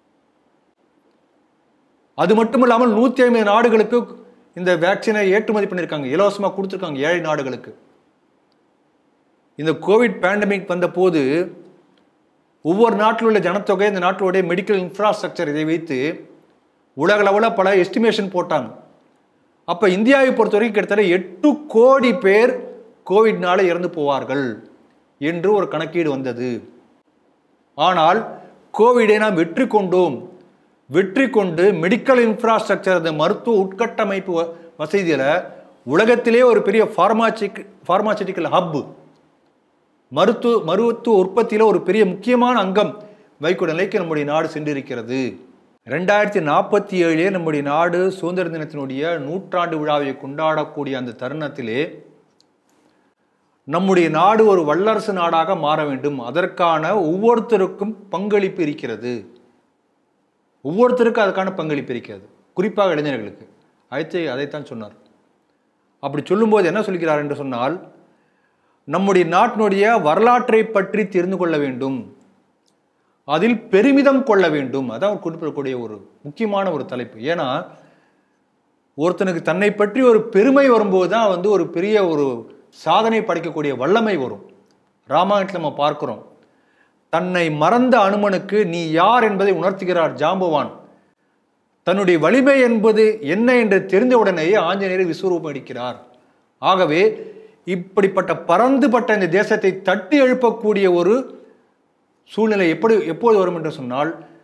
அது மட்டும் இல்லாமல் நூற்றி ஐம்பது நாடுகளுக்கு இந்த வேக்சினை ஏற்றுமதி பண்ணியிருக்காங்க இலவசமாக கொடுத்துருக்காங்க ஏழை நாடுகளுக்கு இந்த கோவிட் பேண்டமிக் வந்த போது ஒவ்வொரு நாட்டில் உள்ள ஜனத்தொகை இந்த நாட்டிலுடைய மெடிக்கல் இன்ஃப்ராஸ்ட்ரக்சர் இதை வைத்து உலக அளவில் பல எஸ்டிமேஷன் போட்டாங்க அப்போ இந்தியாவை பொறுத்த வரைக்கும் கிட்டத்தட்ட எட்டு கோடி பேர் கோவிட்னால இறந்து போவார்கள் என்று ஒரு கணக்கீடு வந்தது ஆனால் கோவிடை நாம் வெற்றி கொண்டோம் வெற்றி கொண்டு மெடிக்கல் இன்ஃப்ராஸ்ட்ரக்சர் அந்த மருத்துவ உட்கட்டமைப்பு வ- வசதியில உலகத்திலே ஒரு பெரிய ஃபார்மாசிக் ஃபார்மாசிட்டிக்கல் ஹப் மருத்துவ மருத்துவ உற்பத்தியில ஒரு பெரிய முக்கியமான அங்கம் வைக்கும் நிலைக்கு நம்முடைய நாடு சென்றிருக்கிறது ரெண்டாயிரத்தி நாற்பத்தி ஏழிலே நம்முடைய நாடு சுதந்திர தினத்தினுடைய நூற்றாண்டு விழாவை கொண்டாடக்கூடிய அந்த தருணத்திலே நம்முடைய நாடு ஒரு வல்லரசு நாடாக மாற வேண்டும் அதற்கான ஒவ்வொருத்தருக்கும் பங்களிப்பு இருக்கிறது ஒவ்வொருத்தருக்கும் அதுக்கான பங்களிப்பு இருக்கிறது குறிப்பாக இளைஞர்களுக்கு அழைத்து அதைத்தான் சொன்னார் அப்படி சொல்லும்போது என்ன சொல்கிறார் என்று சொன்னால் நம்முடைய நாட்டினுடைய வரலாற்றை பற்றி தெரிந்து கொள்ள வேண்டும் அதில் பெருமிதம் கொள்ள வேண்டும் அதான் அவர் குறிப்பிடக்கூடிய ஒரு முக்கியமான ஒரு தலைப்பு ஏன்னா ஒருத்தனுக்கு தன்னை பற்றி ஒரு பெருமை வரும்போது தான் வந்து ஒரு பெரிய ஒரு சாதனை படைக்கக்கூடிய வல்லமை வரும் ராமாயணத்தில் நம்ம பார்க்கிறோம் தன்னை மறந்த அனுமனுக்கு நீ யார் என்பதை உணர்த்துகிறார் ஜாம்பவான் தன்னுடைய வலிமை என்பது என்ன என்று தெரிந்தவுடனேயே ஆஞ்சநேயர் விஸ்வரூபம் அடிக்கிறார் ஆகவே இப்படிப்பட்ட பறந்துபட்ட இந்த தேசத்தை தட்டி எழுப்பக்கூடிய ஒரு சூழ்நிலை எப்படி எப்போது வரும் என்று சொன்னால்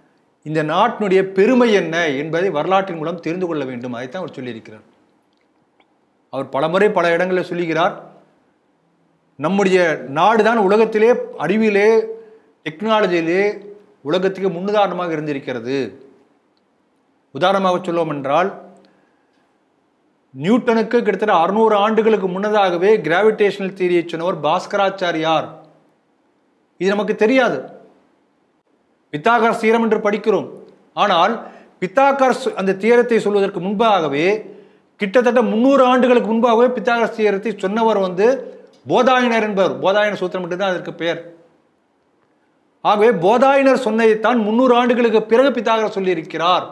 இந்த நாட்டினுடைய பெருமை என்ன என்பதை வரலாற்றின் மூலம் தெரிந்து கொள்ள வேண்டும் அதைத்தான் அவர் சொல்லியிருக்கிறார் அவர் பலமுறை பல இடங்களில் சொல்லுகிறார் நம்முடைய நாடுதான் உலகத்திலே அறிவிலே டெக்னாலஜியிலே உலகத்துக்கு முன்னுதாரணமாக இருந்திருக்கிறது உதாரணமாக சொல்லுவோம் என்றால் நியூட்டனுக்கு கிட்டத்தட்ட அறுநூறு ஆண்டுகளுக்கு முன்னதாகவே கிராவிடேஷனல் தியரியை சொன்னவர் பாஸ்கராச்சாரியார் இது நமக்கு தெரியாது பித்தாகர் சீரம் என்று படிக்கிறோம் ஆனால் பித்தாகர் அந்த தீரத்தை சொல்வதற்கு முன்பாகவே கிட்டத்தட்ட முந்நூறு ஆண்டுகளுக்கு முன்பாகவே பித்தாகர் தீரத்தை சொன்னவர் வந்து போதாயனர் என்பவர் போதாயன சூத்திரம் மட்டும்தான் அதற்கு பெயர் ஆகவே போதாயனர் சொன்னதைத்தான் முந்நூறு ஆண்டுகளுக்கு பிறகு பித்தாகர் சொல்லியிருக்கிறார்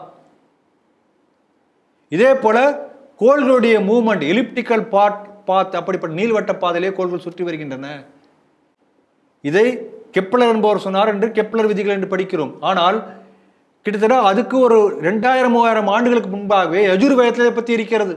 இதே போல கோள்களுடைய மூவ்மெண்ட் எலிப்டிக்கல் பாத் பாத் அப்படிப்பட்ட நீள்வட்ட பாதையிலே கோள்கள் சுற்றி வருகின்றன இதை கெப்லர் என்பவர் சொன்னார் என்று கெப்லர் விதிகள் என்று படிக்கிறோம் ஆனால் கிட்டத்தட்ட அதுக்கு ஒரு ரெண்டாயிரம் மூவாயிரம் ஆண்டுகளுக்கு முன்பாகவே யஜுர்வேதத்தை பற்றி இருக்கிறது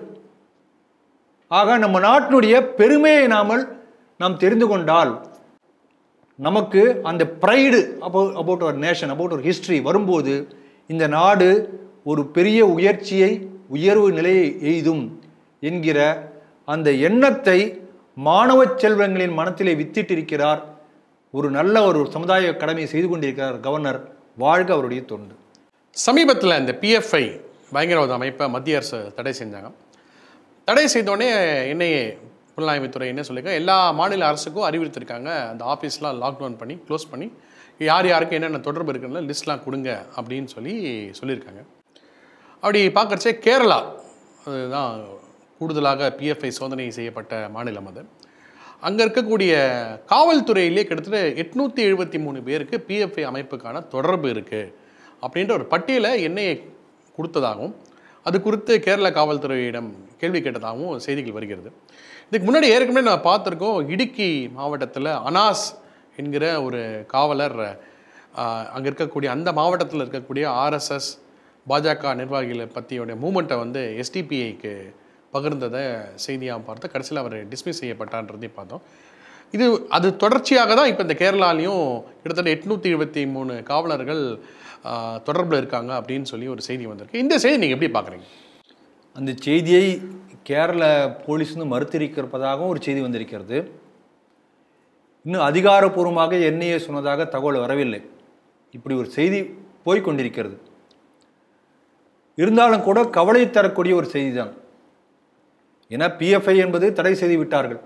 ஆக நம்ம நாட்டினுடைய பெருமையை நாமல் நாம் தெரிந்து கொண்டால் நமக்கு அந்த ப்ரைடு அபவுட் அபவுட் ஒரு நேஷன் அபவுட் ஒரு ஹிஸ்ட்ரி வரும்போது இந்த நாடு ஒரு பெரிய உயர்ச்சியை உயர்வு நிலையை எய்தும் என்கிற அந்த எண்ணத்தை மாணவ செல்வங்களின் மனத்திலே வித்திட்டிருக்கிறார் ஒரு நல்ல ஒரு சமுதாய கடமையை செய்து கொண்டிருக்கிறார் கவர்னர் வாழ்க அவருடைய தொண்டு சமீபத்தில் இந்த பிஎஃப்ஐ பயங்கரவாத அமைப்பை மத்திய அரசு தடை செஞ்சாங்க தடை செய்தோடனே என்ஐஏ புலனாய்வுத்துறை என்ன சொல்லியிருக்காங்க எல்லா மாநில அரசுக்கும் அறிவுறுத்திருக்காங்க அந்த ஆஃபீஸ்லாம் லாக்டவுன் பண்ணி க்ளோஸ் பண்ணி யார் யாருக்கு என்னென்ன தொடர்பு இருக்குன்னு லிஸ்ட்லாம் கொடுங்க அப்படின்னு சொல்லி சொல்லியிருக்காங்க அப்படி பார்க்குறச்சே கேரளா அதுதான் கூடுதலாக பிஎஃப்ஐ சோதனை செய்யப்பட்ட மாநிலம் அது அங்கே இருக்கக்கூடிய காவல்துறையிலே கிட்டத்தட்ட எட்நூற்றி எழுபத்தி மூணு பேருக்கு பிஎஃப்ஐ அமைப்புக்கான தொடர்பு இருக்குது அப்படின்ற ஒரு பட்டியலை என்ஐஏ கொடுத்ததாகவும் அது குறித்து கேரள காவல்துறையிடம் கேள்வி கேட்டதாகவும் செய்திகள் வருகிறது இதுக்கு முன்னாடி ஏற்கனவே நான் பார்த்துருக்கோம் இடுக்கி மாவட்டத்தில் அனாஸ் என்கிற ஒரு காவலர் அங்கே இருக்கக்கூடிய அந்த மாவட்டத்தில் இருக்கக்கூடிய ஆர்எஸ்எஸ் பாஜக நிர்வாகிகளை பற்றியோடைய மூமெண்ட்டை வந்து எஸ்டிபிஐக்கு பகிர்ந்ததை செய்தியாக பார்த்து கடைசியில் அவர் டிஸ்மிஸ் செய்யப்பட்டான்றதையும் பார்த்தோம் இது அது தொடர்ச்சியாக தான் இப்போ இந்த கேரளாலையும் கிட்டத்தட்ட எட்நூற்றி இருபத்தி மூணு காவலர்கள் தொடர்பில் இருக்காங்க அப்படின்னு சொல்லி ஒரு செய்தி வந்திருக்கு இந்த செய்தி நீங்கள் எப்படி பார்க்குறீங்க அந்த செய்தியை கேரள போலீஸ் வந்து மறுத்திருக்கிறப்பதாகவும் ஒரு செய்தி வந்திருக்கிறது இன்னும் அதிகாரப்பூர்வமாக என்ஐஏ சொன்னதாக தகவல் வரவில்லை இப்படி ஒரு செய்தி போய்கொண்டிருக்கிறது இருந்தாலும் கூட கவலை தரக்கூடிய ஒரு செய்தி தான் ஏன்னா பிஎஃப்ஐ என்பது தடை செய்து விட்டார்கள்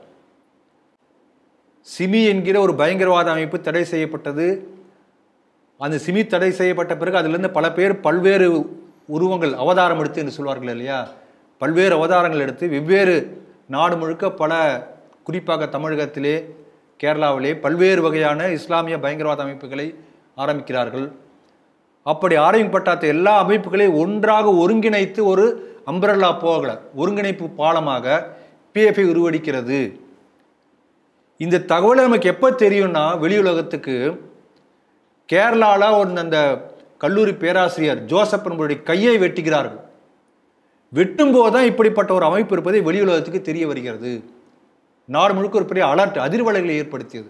சிமி என்கிற ஒரு பயங்கரவாத அமைப்பு தடை செய்யப்பட்டது அந்த சிமி தடை செய்யப்பட்ட பிறகு அதிலிருந்து பல பேர் பல்வேறு உருவங்கள் அவதாரம் எடுத்து என்று சொல்வார்கள் இல்லையா பல்வேறு அவதாரங்கள் எடுத்து வெவ்வேறு நாடு முழுக்க பல குறிப்பாக தமிழகத்திலே கேரளாவிலே பல்வேறு வகையான இஸ்லாமிய பயங்கரவாத அமைப்புகளை ஆரம்பிக்கிறார்கள் அப்படி ஆரம்பிக்கப்பட்ட எல்லா அமைப்புகளையும் ஒன்றாக ஒருங்கிணைத்து ஒரு அம்பரல்லா போகல ஒருங்கிணைப்பு பாலமாக பிஎஃப்ஐ உருவடிக்கிறது இந்த தகவலை நமக்கு எப்போ தெரியும்னா வெளியுலகத்துக்கு கேரளாவில் ஒரு அந்த கல்லூரி பேராசிரியர் ஜோசப் என்பவருடைய கையை வெட்டுகிறார்கள் வெட்டும் தான் இப்படிப்பட்ட ஒரு அமைப்பு இருப்பதை வெளியுலகத்துக்கு தெரிய வருகிறது நாடு முழுக்க ஒரு பெரிய அலர்ட் அதிர்வலைகளை ஏற்படுத்தியது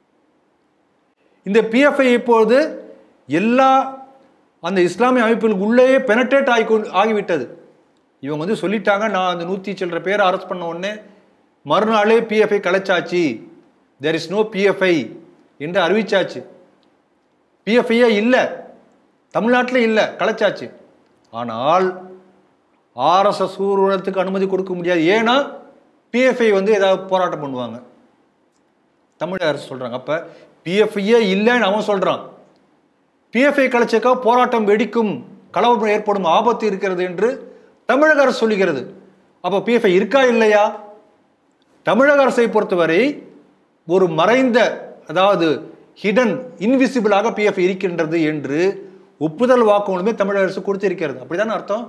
இந்த பிஎஃப்ஐ இப்பொழுது எல்லா அந்த இஸ்லாமிய அமைப்புகளுக்கு உள்ளேயே பெனட்ரேட் ஆகி ஆகிவிட்டது இவங்க வந்து சொல்லிட்டாங்க நான் அந்த நூற்றி சில்லற பேரை அரெஸ்ட் பண்ண உடனே மறுநாளே பிஎஃப்ஐ கலைச்சாச்சு தேர் இஸ் நோ பிஎஃப்ஐ என்று அறிவிச்சாச்சு பிஎஃப்ஐயே இல்லை தமிழ்நாட்டில் இல்லை கலைச்சாச்சு ஆனால் ஆர்எஸ்எஸ் ஊர்வலத்துக்கு அனுமதி கொடுக்க முடியாது ஏன்னா பிஎஃப்ஐ வந்து ஏதாவது போராட்டம் பண்ணுவாங்க தமிழக அரசு சொல்கிறாங்க அப்போ பிஎஃப்ஐயே இல்லைன்னு அவன் சொல்கிறான் பிஎஃப்ஐ கலைச்சக்கா போராட்டம் வெடிக்கும் கலவரம் ஏற்படும் ஆபத்து இருக்கிறது என்று தமிழக அரசு சொல்லுகிறது அப்போ பிஎஃப்ஐ இருக்கா இல்லையா தமிழக அரசை பொறுத்தவரை ஒரு மறைந்த அதாவது ஹிடன் இன்விசிபிளாக பிஎஃப் இருக்கின்றது என்று ஒப்புதல் வாக்குமூலமே தமிழக அரசு கொடுத்திருக்கிறது அப்படிதானே அர்த்தம்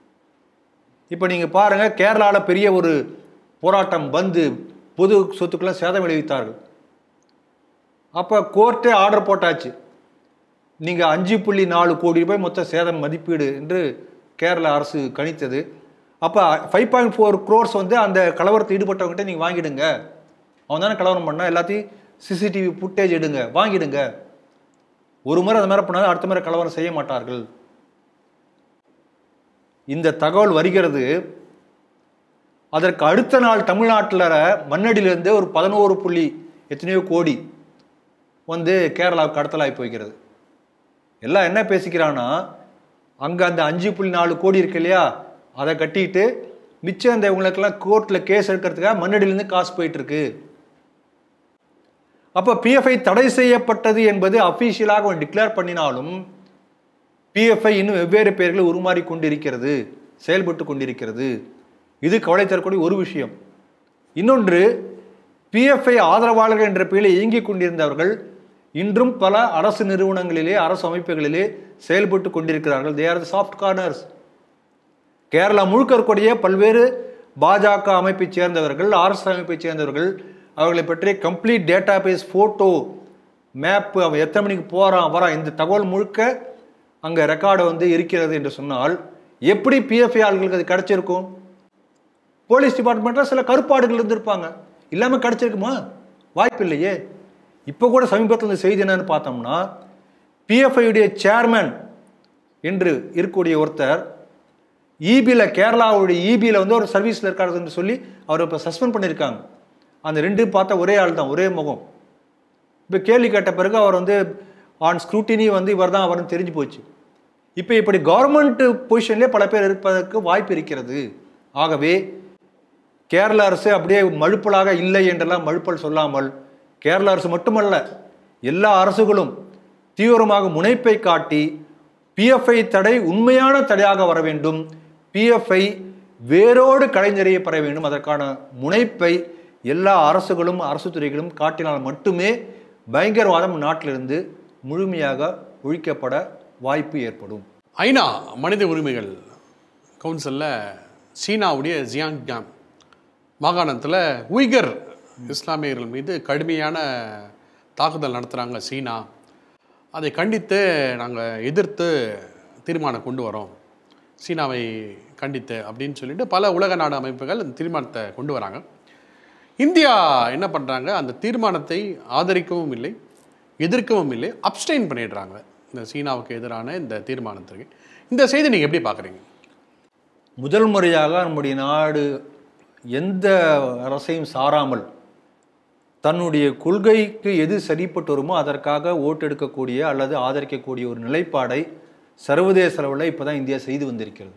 இப்போ நீங்கள் பாருங்கள் கேரளாவில் பெரிய ஒரு போராட்டம் வந்து பொது சொத்துக்கெல்லாம் சேதம் விளைவித்தார்கள் அப்போ கோர்ட்டே ஆர்டர் போட்டாச்சு நீங்கள் அஞ்சு புள்ளி நாலு கோடி ரூபாய் மொத்த சேதம் மதிப்பீடு என்று கேரள அரசு கணித்தது அப்போ ஃபைவ் பாயிண்ட் ஃபோர் க்ரோர்ஸ் வந்து அந்த கலவரத்தில் ஈடுபட்டவங்ககிட்ட நீங்கள் வாங்கிடுங்க அவன் தானே கலவரம் பண்ணால் எல்லாத்தையும் சிசிடிவி ஃபுட்டேஜ் எடுங்க வாங்கிடுங்க ஒரு முறை அந்த மாதிரி பண்ணாலும் அடுத்த முறை கலவரம் செய்ய மாட்டார்கள் இந்த தகவல் வருகிறது அதற்கு அடுத்த நாள் தமிழ்நாட்டில் மண்ணடியிலிருந்து ஒரு பதினோரு புள்ளி எத்தனையோ கோடி வந்து கேரளாவுக்கு கடத்தலாகி போய்க்கிறது எல்லாம் என்ன பேசிக்கிறான்னா அங்கே அந்த அஞ்சு புள்ளி நாலு கோடி இருக்கு இல்லையா அதை கட்டிட்டு மிச்சம் அந்த இவங்களுக்கெல்லாம் கோர்ட்டில் கேஸ் எடுக்கிறதுக்காக மண்ணடியிலேருந்து காசு போயிட்டு இருக்கு அப்போ பிஎஃப்ஐ தடை செய்யப்பட்டது என்பது அஃபீஷியலாக டிக்ளேர் பண்ணினாலும் பிஎஃப்ஐ இன்னும் வெவ்வேறு பெயர்களை உருமாறி கொண்டிருக்கிறது செயல்பட்டு கொண்டிருக்கிறது இது கவலை தரக்கூடிய ஒரு விஷயம் இன்னொன்று பிஎஃப்ஐ ஆதரவாளர்கள் என்ற பெயரில் இயங்கிக் கொண்டிருந்தவர்கள் இன்றும் பல அரசு நிறுவனங்களிலே அரசு அமைப்புகளிலே செயல்பட்டு கொண்டிருக்கிறார்கள் they are the soft corners Kerala முழுக்க இருக்கக்கூடிய பல்வேறு பாஜக அமைப்பைச் சேர்ந்தவர்கள் ஆர்எஸ் அமைப்பைச் சேர்ந்தவர்கள் அவர்களை பற்றி complete data base photo map அவன் எத்தனை மணிக்கு போகிறான் வரான் இந்த தகவல் முழுக்க அங்கே ரெக்கார்டு வந்து இருக்கிறது என்று சொன்னால் எப்படி பிஎஃப்ஐ ஆள்களுக்கு அது கிடைச்சிருக்கும் போலீஸ் டிபார்ட்மெண்ட்டில் சில கருப்பாடுகள் இருந்திருப்பாங்க இல்லாமல் கிடைச்சிருக்குமா வாய்ப்பு இல்லையே இப்போ கூட சமீபத்தில் இந்த செய்தி என்னன்னு பார்த்தோம்னா PFI உடைய சேர்மன் என்று இருக்கக்கூடிய ஒருத்தர் ஈபியில் கேரளாவுடைய ஈபியில் வந்து ஒரு சர்வீஸில் இருக்காரு என்று சொல்லி அவரை இப்போ சஸ்பெண்ட் பண்ணியிருக்காங்க அந்த ரெண்டு பார்த்தா ஒரே ஆள் தான் ஒரே முகம் இப்போ கேள்வி கேட்ட பிறகு அவர் வந்து ஆன் ஸ்க்ரூட்டினி வந்து இவர் தான் அவர்னு தெரிஞ்சு போச்சு இப்போ இப்படி கவர்மெண்ட் பொசிஷன்லேயே பல பேர் இருப்பதற்கு வாய்ப்பு இருக்கிறது ஆகவே கேரள அரசு அப்படியே மழுப்பலாக இல்லை என்றெல்லாம் மழுப்பல் சொல்லாமல் கேரள அரசு மட்டுமல்ல எல்லா அரசுகளும் தீவிரமாக முனைப்பை காட்டி பிஎஃப்ஐ தடை உண்மையான தடையாக வர வேண்டும் பிஎஃப்ஐ வேரோடு கலைஞறியப்பட வேண்டும் அதற்கான முனைப்பை எல்லா அரசுகளும் அரசு துறைகளும் காட்டினால் மட்டுமே பயங்கரவாதம் நாட்டிலிருந்து முழுமையாக ஒழிக்கப்பட வாய்ப்பு ஏற்படும் ஐநா மனித உரிமைகள் கவுன்சிலில் சீனாவுடைய ஜியாங்யாங் மாகாணத்தில் உய்கர் இஸ்லாமியர்கள் மீது கடுமையான தாக்குதல் நடத்துகிறாங்க சீனா அதை கண்டித்து நாங்கள் எதிர்த்து தீர்மானம் கொண்டு வரோம் சீனாவை கண்டித்து அப்படின்னு சொல்லிட்டு பல உலக நாடு அமைப்புகள் அந்த தீர்மானத்தை கொண்டு வராங்க இந்தியா என்ன பண்ணுறாங்க அந்த தீர்மானத்தை ஆதரிக்கவும் இல்லை எதிர்க்கவும் இல்லை அப்ஸ்டைன் பண்ணிடுறாங்க இந்த சீனாவுக்கு எதிரான இந்த தீர்மானத்திற்கு இந்த செய்தி நீங்கள் எப்படி பார்க்குறீங்க முதல் முறையாக நம்முடைய நாடு எந்த அரசையும் சாராமல் தன்னுடைய கொள்கைக்கு எது சரிப்பட்டு வருமோ அதற்காக ஓட்டெடுக்கக்கூடிய அல்லது ஆதரிக்கக்கூடிய ஒரு நிலைப்பாடை சர்வதேச அளவில் இப்போ தான் இந்தியா செய்து வந்திருக்கிறது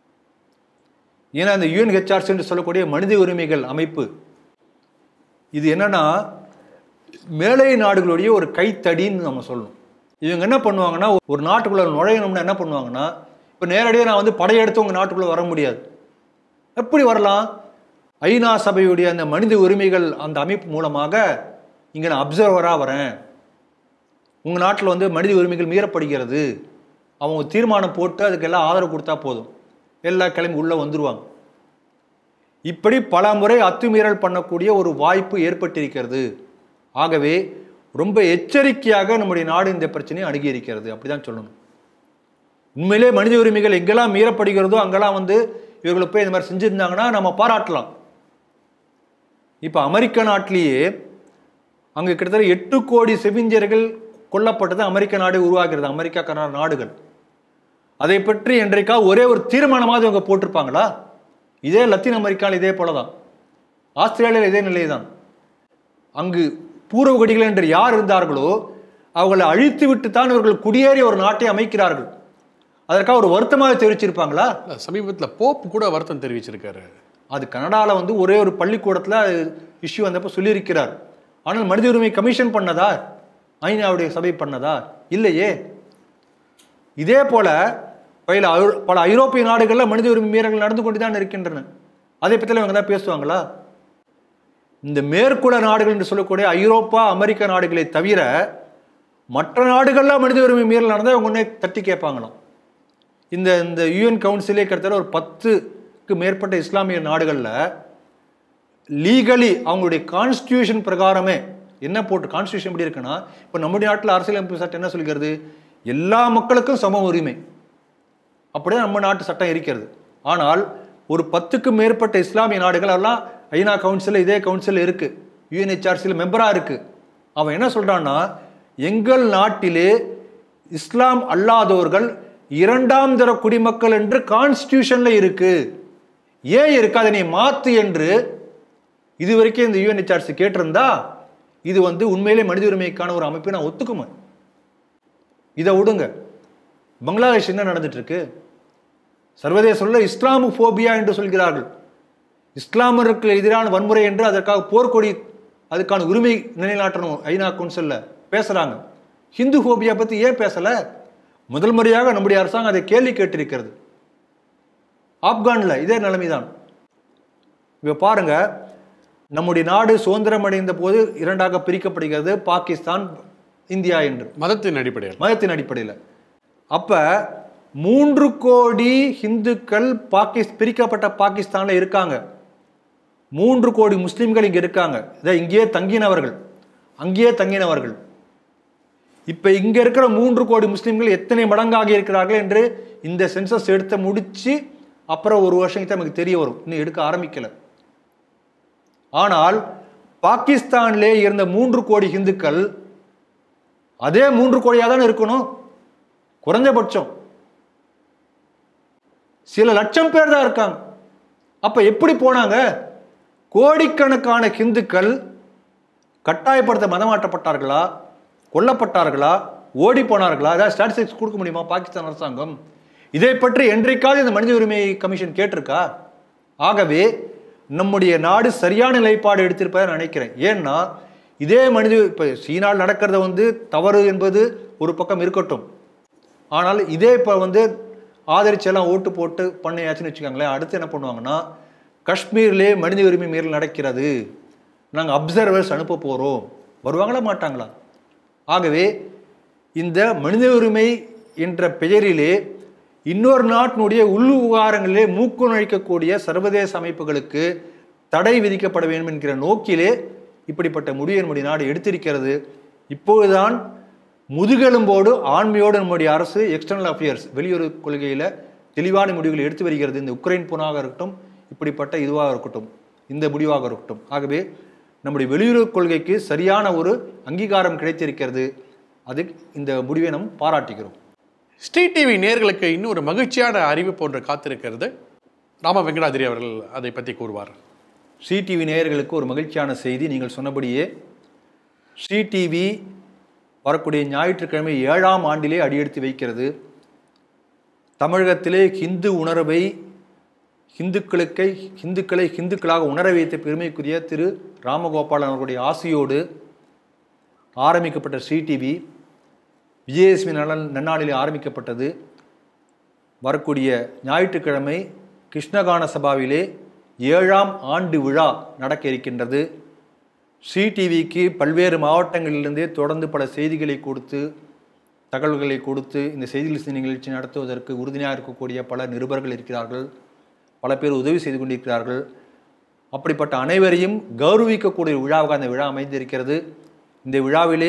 ஏன்னா அந்த யூஎன்ஹெச்ஆர்சி என்று சொல்லக்கூடிய மனித உரிமைகள் அமைப்பு இது என்னன்னா மேலை நாடுகளுடைய ஒரு கைத்தடின்னு நம்ம சொல்லணும் இவங்க என்ன பண்ணுவாங்கன்னா ஒரு நாட்டுக்குள்ள நுழையணும்னா என்ன பண்ணுவாங்கன்னா இப்போ நேரடியாக நான் வந்து படையெடுத்து உங்கள் நாட்டுக்குள்ளே வர முடியாது எப்படி வரலாம் ஐநா சபையுடைய அந்த மனித உரிமைகள் அந்த அமைப்பு மூலமாக இங்கே நான் அப்சர்வராக வரேன் உங்கள் நாட்டில் வந்து மனித உரிமைகள் மீறப்படுகிறது அவங்க தீர்மானம் போட்டு அதுக்கெல்லாம் ஆதரவு கொடுத்தா போதும் எல்லா கிளம்பி உள்ளே வந்துருவாங்க இப்படி பல முறை அத்துமீறல் பண்ணக்கூடிய ஒரு வாய்ப்பு ஏற்பட்டிருக்கிறது ஆகவே ரொம்ப எச்சரிக்கையாக நம்முடைய நாடு இந்த பிரச்சனையை அணுகி இருக்கிறது அப்படிதான் சொல்லணும் உண்மையிலே மனித உரிமைகள் எங்கெல்லாம் மீறப்படுகிறதோ அங்கெல்லாம் வந்து இவங்களை போய் இந்த மாதிரி செஞ்சிருந்தாங்கன்னா நம்ம பாராட்டலாம் இப்போ அமெரிக்க நாட்டிலேயே அங்கே கிட்டத்தட்ட எட்டு கோடி செவிஞ்சர்கள் கொல்லப்பட்டது அமெரிக்க நாடு உருவாகிறது அமெரிக்கா கனடா நாடுகள் அதை பற்றி என்றைக்கா ஒரே ஒரு தீர்மானமாவது இவங்க போட்டிருப்பாங்களா இதே லத்தீன் அமெரிக்காவில் இதே போல தான் ஆஸ்திரேலியாவில் இதே நிலை தான் அங்கு பூர்வகுடிகள் என்று யார் இருந்தார்களோ அவர்களை அழித்து விட்டு தான் இவர்கள் குடியேறி ஒரு நாட்டை அமைக்கிறார்கள் அதற்காக ஒரு வருத்தமாக தெரிவிச்சிருப்பாங்களா இல்ல, சமீபத்துல போப் கூட வருத்தம் தெரிவிச்சிருக்காரு அது கனடாவில் வந்து ஒரே ஒரு பள்ளிக்கூடத்தில் இஷ்யூ வந்தப்போ சொல்லியிருக்கிறார் ஆனால் மனித உரிமை கமிஷன் பண்ணதா ஐநாவுடைய சபை பண்ணதா இல்லையே இதே போல பல ஐ- பல ஐரோப்பிய நாடுகளில் மனித உரிமை மீறல்கள் நடந்து கொண்டு தான் இருக்கின்றன அதை பற்றிலாம் இவங்க தான் பேசுவாங்களா இந்த மேற்குல நாடுகள் என்று சொல்லக்கூடிய ஐரோப்பா அமெரிக்க நாடுகளை தவிர மற்ற நாடுகளில் மனித உரிமை மீறல் நடந்தால் இவங்க உடனே தட்டி கேட்பாங்களாம் இந்த இந்த யூஎன் கவுன்சிலே கிட்டத்தட்ட ஒரு பத்துக்கு மேற்பட்ட இஸ்லாமிய நாடுகளில் லீகலி அவங்களுடைய கான்ஸ்டியூஷன் பிரகாரமே என்ன போட்டு கான்ஸ்டியூஷன் எப்படி இருக்குன்னா இப்போ நம்முடைய நாட்டில் அரசியலமைப்பு சட்டம் என்ன சொல்கிறது எல்லா மக்களுக்கும் சம உரிமை அப்படியே நம்ம நாட்டு சட்டம் இருக்கிறது ஆனால் ஒரு பத்துக்கு மேற்பட்ட இஸ்லாமிய நாடுகள் எல்லாம் ஐநா கவுன்சில் இதே கவுன்சில் இருக்கு யூஎன்ஹெச்ஆர்சியில் மெம்பராக இருக்கு அவன் என்ன சொல்றான்னா எங்கள் நாட்டிலே இஸ்லாம் அல்லாதவர்கள் இரண்டாம் தர குடிமக்கள் என்று கான்ஸ்டியூஷன்ல இருக்கு ஏன் இருக்கு அதை நீ மாத்து என்று இதுவரைக்கும் இந்த யூஎன்ஹெச்ஆர்சி கேட்டிருந்தா இது வந்து உண்மையிலே மனித உரிமைக்கான ஒரு அமைப்பை நான் ஒத்துக்குமே இதை விடுங்க பங்களாதேஷ் என்ன நடந்துட்டு இருக்கு சர்வதேச உள்ள இஸ்லாமோபியா என்று சொல்கிறார்கள் இஸ்லாமருக்கு எதிரான வன்முறை என்று அதற்காக போர்க்கொடி அதுக்கான உரிமை நிலைநாட்டணும் ஐநா கவுன்சில்ல பேசுறாங்க ஹிந்து ஃபோபியா பத்தி ஏன் பேசல முதல் முறையாக நம்முடைய அரசாங்கம் அதை கேள்வி கேட்டிருக்கிறது ஆப்கான்ல இதே நிலைமைதான் இப்ப பாருங்க நம்முடைய நாடு சுதந்திரம் அடைந்த போது இரண்டாக பிரிக்கப்படுகிறது பாகிஸ்தான் இந்தியா என்று மதத்தின் அடிப்படையில் மதத்தின் அடிப்படையில் அப்ப மூன்று கோடி இந்துக்கள் பாகிஸ் பிரிக்கப்பட்ட பாகிஸ்தான்ல இருக்காங்க மூன்று கோடி முஸ்லிம்கள் இங்க இருக்காங்க இதை இங்கேயே தங்கினவர்கள் அங்கேயே தங்கினவர்கள் இப்ப இங்க இருக்கிற மூன்று கோடி முஸ்லிம்கள் எத்தனை மடங்காக இருக்கிறார்கள் என்று இந்த சென்சஸ் எடுத்து முடிச்சு அப்புறம் ஒரு வருஷம் நமக்கு தெரிய வரும் இன்னும் எடுக்க ஆரம்பிக்கல ஆனால் பாகிஸ்தானிலே இருந்த மூன்று கோடி இந்துக்கள் அதே மூன்று கோடியாக தானே இருக்கணும் குறைஞ்சபட்சம் சில லட்சம் பேர் தான் இருக்காங்க அப்ப எப்படி போனாங்க கோடிக்கணக்கான ஹிந்துக்கள் கட்டாயப்படுத்த மதமாற்றப்பட்டார்களா கொல்லப்பட்டார்களா ஓடி போனார்களா ஏதாவது ஸ்டாட்டிஸ்டிக்ஸ் கொடுக்க முடியுமா பாகிஸ்தான் அரசாங்கம் இதை பற்றி என்றைக்காவது இந்த மனித உரிமை கமிஷன் கேட்டிருக்கா ஆகவே நம்முடைய நாடு சரியான நிலைப்பாடு எடுத்திருப்பதை நான் நினைக்கிறேன் ஏன்னா இதே மனித இப்போ சீனாவில் நடக்கிறத வந்து தவறு என்பது ஒரு பக்கம் இருக்கட்டும் ஆனால் இதே இப்போ வந்து ஆதரிச்சு எல்லாம் ஓட்டு போட்டு பண்ணியாச்சுன்னு வச்சுக்கோங்களேன் அடுத்து என்ன பண்ணுவாங்கன்னா காஷ்மீர்லேயே மனித உரிமை மீறல் நடக்கிறது நாங்கள் அப்சர்வர்ஸ் அனுப்ப போகிறோம் வருவாங்களா மாட்டாங்களா ஆகவே இந்த மனித உரிமை என்ற பெயரிலே இன்னொரு நாட்டினுடைய உள் விவகாரங்களிலே மூக்கு நுழைக்கக்கூடிய சர்வதேச அமைப்புகளுக்கு தடை விதிக்கப்பட வேண்டும் என்கிற நோக்கிலே இப்படிப்பட்ட முடிவை நம்முடைய நாடு எடுத்திருக்கிறது இப்போதுதான் முதுகெலும்போடு ஆண்மையோடு நம்முடைய அரசு எக்ஸ்டர்னல் அஃபேர்ஸ் வெளியுறவு கொள்கையில் தெளிவான முடிவுகளை எடுத்து வருகிறது இந்த உக்ரைன் போனாக இருக்கட்டும் இப்படிப்பட்ட இதுவாக இருக்கட்டும் இந்த முடிவாக இருக்கட்டும் ஆகவே நம்முடைய வெளியுறவு கொள்கைக்கு சரியான ஒரு அங்கீகாரம் கிடைத்திருக்கிறது அது இந்த முடிவை நாம் பாராட்டுகிறோம் ஸ்ரீ டிவி நேர்களுக்கு இன்னும் ஒரு மகிழ்ச்சியான அறிவிப்பு ஒன்று காத்திருக்கிறது ராம வெங்கடாதிரி அவர்கள் அதை பற்றி கூறுவார் ஸ்ரீ டிவி நேயர்களுக்கு ஒரு மகிழ்ச்சியான செய்தி நீங்கள் சொன்னபடியே ஸ்ரீ டிவி வரக்கூடிய ஞாயிற்றுக்கிழமை ஏழாம் ஆண்டிலே அடியெடுத்து வைக்கிறது தமிழகத்திலே ஹிந்து உணர்வை ஹிந்துக்களுக்கை ஹிந்துக்களை ஹிந்துக்களாக உணர வைத்த பெருமைக்குரிய திரு ராமகோபாலன் அவர்களுடைய ஆசையோடு ஆரம்பிக்கப்பட்ட ஸ்ரீ டிவி விஜயலட்சுமி நலன் நன்னாளிலே ஆரம்பிக்கப்பட்டது வரக்கூடிய ஞாயிற்றுக்கிழமை கிருஷ்ணகான சபாவிலே ஏழாம் ஆண்டு விழா நடக்க இருக்கின்றது ஸ்ரீ டிவிக்கு பல்வேறு மாவட்டங்களிலிருந்தே தொடர்ந்து பல செய்திகளை கொடுத்து தகவல்களை கொடுத்து இந்த செய்திகள் நிகழ்ச்சி நடத்துவதற்கு உறுதுணையாக இருக்கக்கூடிய பல நிருபர்கள் இருக்கிறார்கள் பல பேர் உதவி செய்து கொண்டிருக்கிறார்கள் அப்படிப்பட்ட அனைவரையும் கௌரவிக்கக்கூடிய விழாவாக அந்த விழா அமைந்திருக்கிறது இந்த விழாவிலே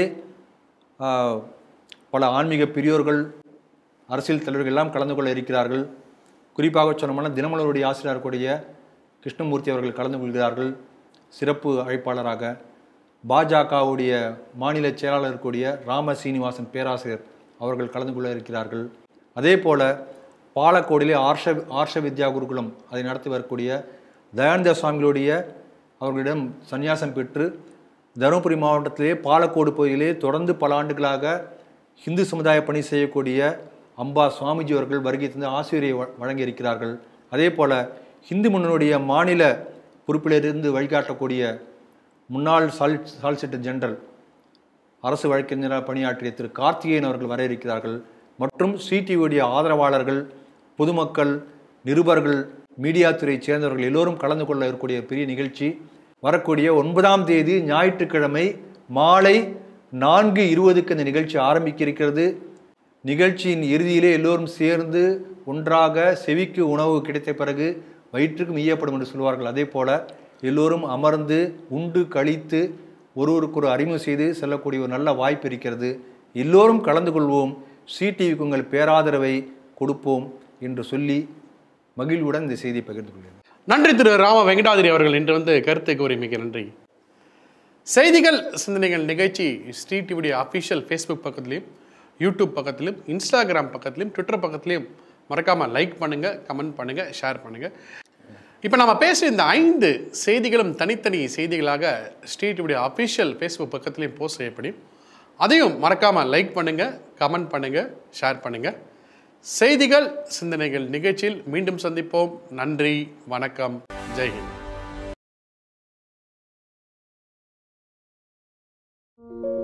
ஆஹ், பல ஆன்மீக பெரியோர்கள் அரசியல் தலைவர்கள் எல்லாம் கலந்து கொள்ள இருக்கிறார்கள் குறிப்பாக சொன்னோம்னா தினமலருடைய ஆசிரியர் கூடிய கிருஷ்ணமூர்த்தி அவர்கள் கலந்து கொள்கிறார்கள் சிறப்பு அழைப்பாளராக பாஜகவுடைய மாநில செயலாளர் கூடிய ராம சீனிவாசன் பேராசிரியர் அவர்கள் கலந்து கொள்ள இருக்கிறார்கள் அதே போல பாலக்கோடிலே ஆர்ஷ ஆர்ஷ வித்யா குருகுலம் அதை நடத்தி வரக்கூடிய தயானந்த சுவாமிகளுடைய அவர்களிடம் சந்நியாசம் பெற்று தருமபுரி மாவட்டத்திலே பாலக்கோடு பகுதியிலே தொடர்ந்து பல ஆண்டுகளாக இந்து சமுதாய பணி செய்யக்கூடிய அம்பா சுவாமிஜி அவர்கள் வருகை தந்து ஆசிரியரை வ- வழங்கியிருக்கிறார்கள் அதே போல இந்து முன்னணியுடைய மாநில பொறுப்பிலிருந்து வழிகாட்டக்கூடிய முன்னாள் சால் சாலிசிட்டர் ஜெனரல் அரசு வழக்கறிஞராக பணியாற்றிய திரு கார்த்திகேயன் அவர்கள் வர இருக்கிறார்கள் மற்றும் சிடிவியுடைய ஆதரவாளர்கள் பொதுமக்கள் நிருபர்கள் மீடியா துறையைச் சேர்ந்தவர்கள் எல்லோரும் கலந்து கொள்ள இருக்கக்கூடிய பெரிய நிகழ்ச்சி வரக்கூடிய ஒன்பதாம் தேதி ஞாயிற்றுக்கிழமை மாலை நான்கு இருபதுக்கு இந்த நிகழ்ச்சி ஆரம்பிக்க இருக்கிறது நிகழ்ச்சியின் இறுதியிலே எல்லோரும் சேர்ந்து ஒன்றாக செவிக்கு உணவு கிடைத்த பிறகு வயிற்றுக்கும் ஈயப்படும் என்று சொல்வார்கள் அதே போல எல்லோரும் அமர்ந்து உண்டு கழித்து ஒருவருக்கு ஒரு அறிமுகம் செய்து செல்லக்கூடிய ஒரு நல்ல வாய்ப்பு இருக்கிறது எல்லோரும் கலந்து கொள்வோம் சிடிவிக்கு உங்கள் பேராதரவை கொடுப்போம் என்று சொல்லி மகிழ்வுடன் இந்த செய்தியை பகிர்ந்து கொள்கிறேன் நன்றி திரு ராம வெங்கடாதிரி அவர்கள் இன்று வந்து கருத்தை கூறி மிக நன்றி செய்திகள் சிந்தனைகள் நிகழ்ச்சி ஸ்ரீ டிவியுடைய அஃபிஷியல் ஃபேஸ்புக் பக்கத்துலையும் யூடியூப் பக்கத்துலையும் இன்ஸ்டாகிராம் பக்கத்துலையும் ட்விட்டர் பக்கத்துலையும் மறக்காமல் லைக் பண்ணுங்கள் கமெண்ட் பண்ணுங்கள் ஷேர் பண்ணுங்கள் இப்போ நம்ம பேசுகிற இந்த ஐந்து செய்திகளும் தனித்தனி செய்திகளாக ஸ்ட்ரீட்டுடைய அஃபிஷியல் ஃபேஸ்புக் பக்கத்துலையும் போஸ்ட் செய்யப்படும் அதையும் மறக்காமல் லைக் பண்ணுங்கள் கமெண்ட் பண்ணுங்கள் ஷேர் பண்ணுங்கள் செய்திகள் சிந்தனைகள் நிகழ்ச்சியில் மீண்டும் சந்திப்போம் நன்றி வணக்கம் ஜெய்ஹிந்த்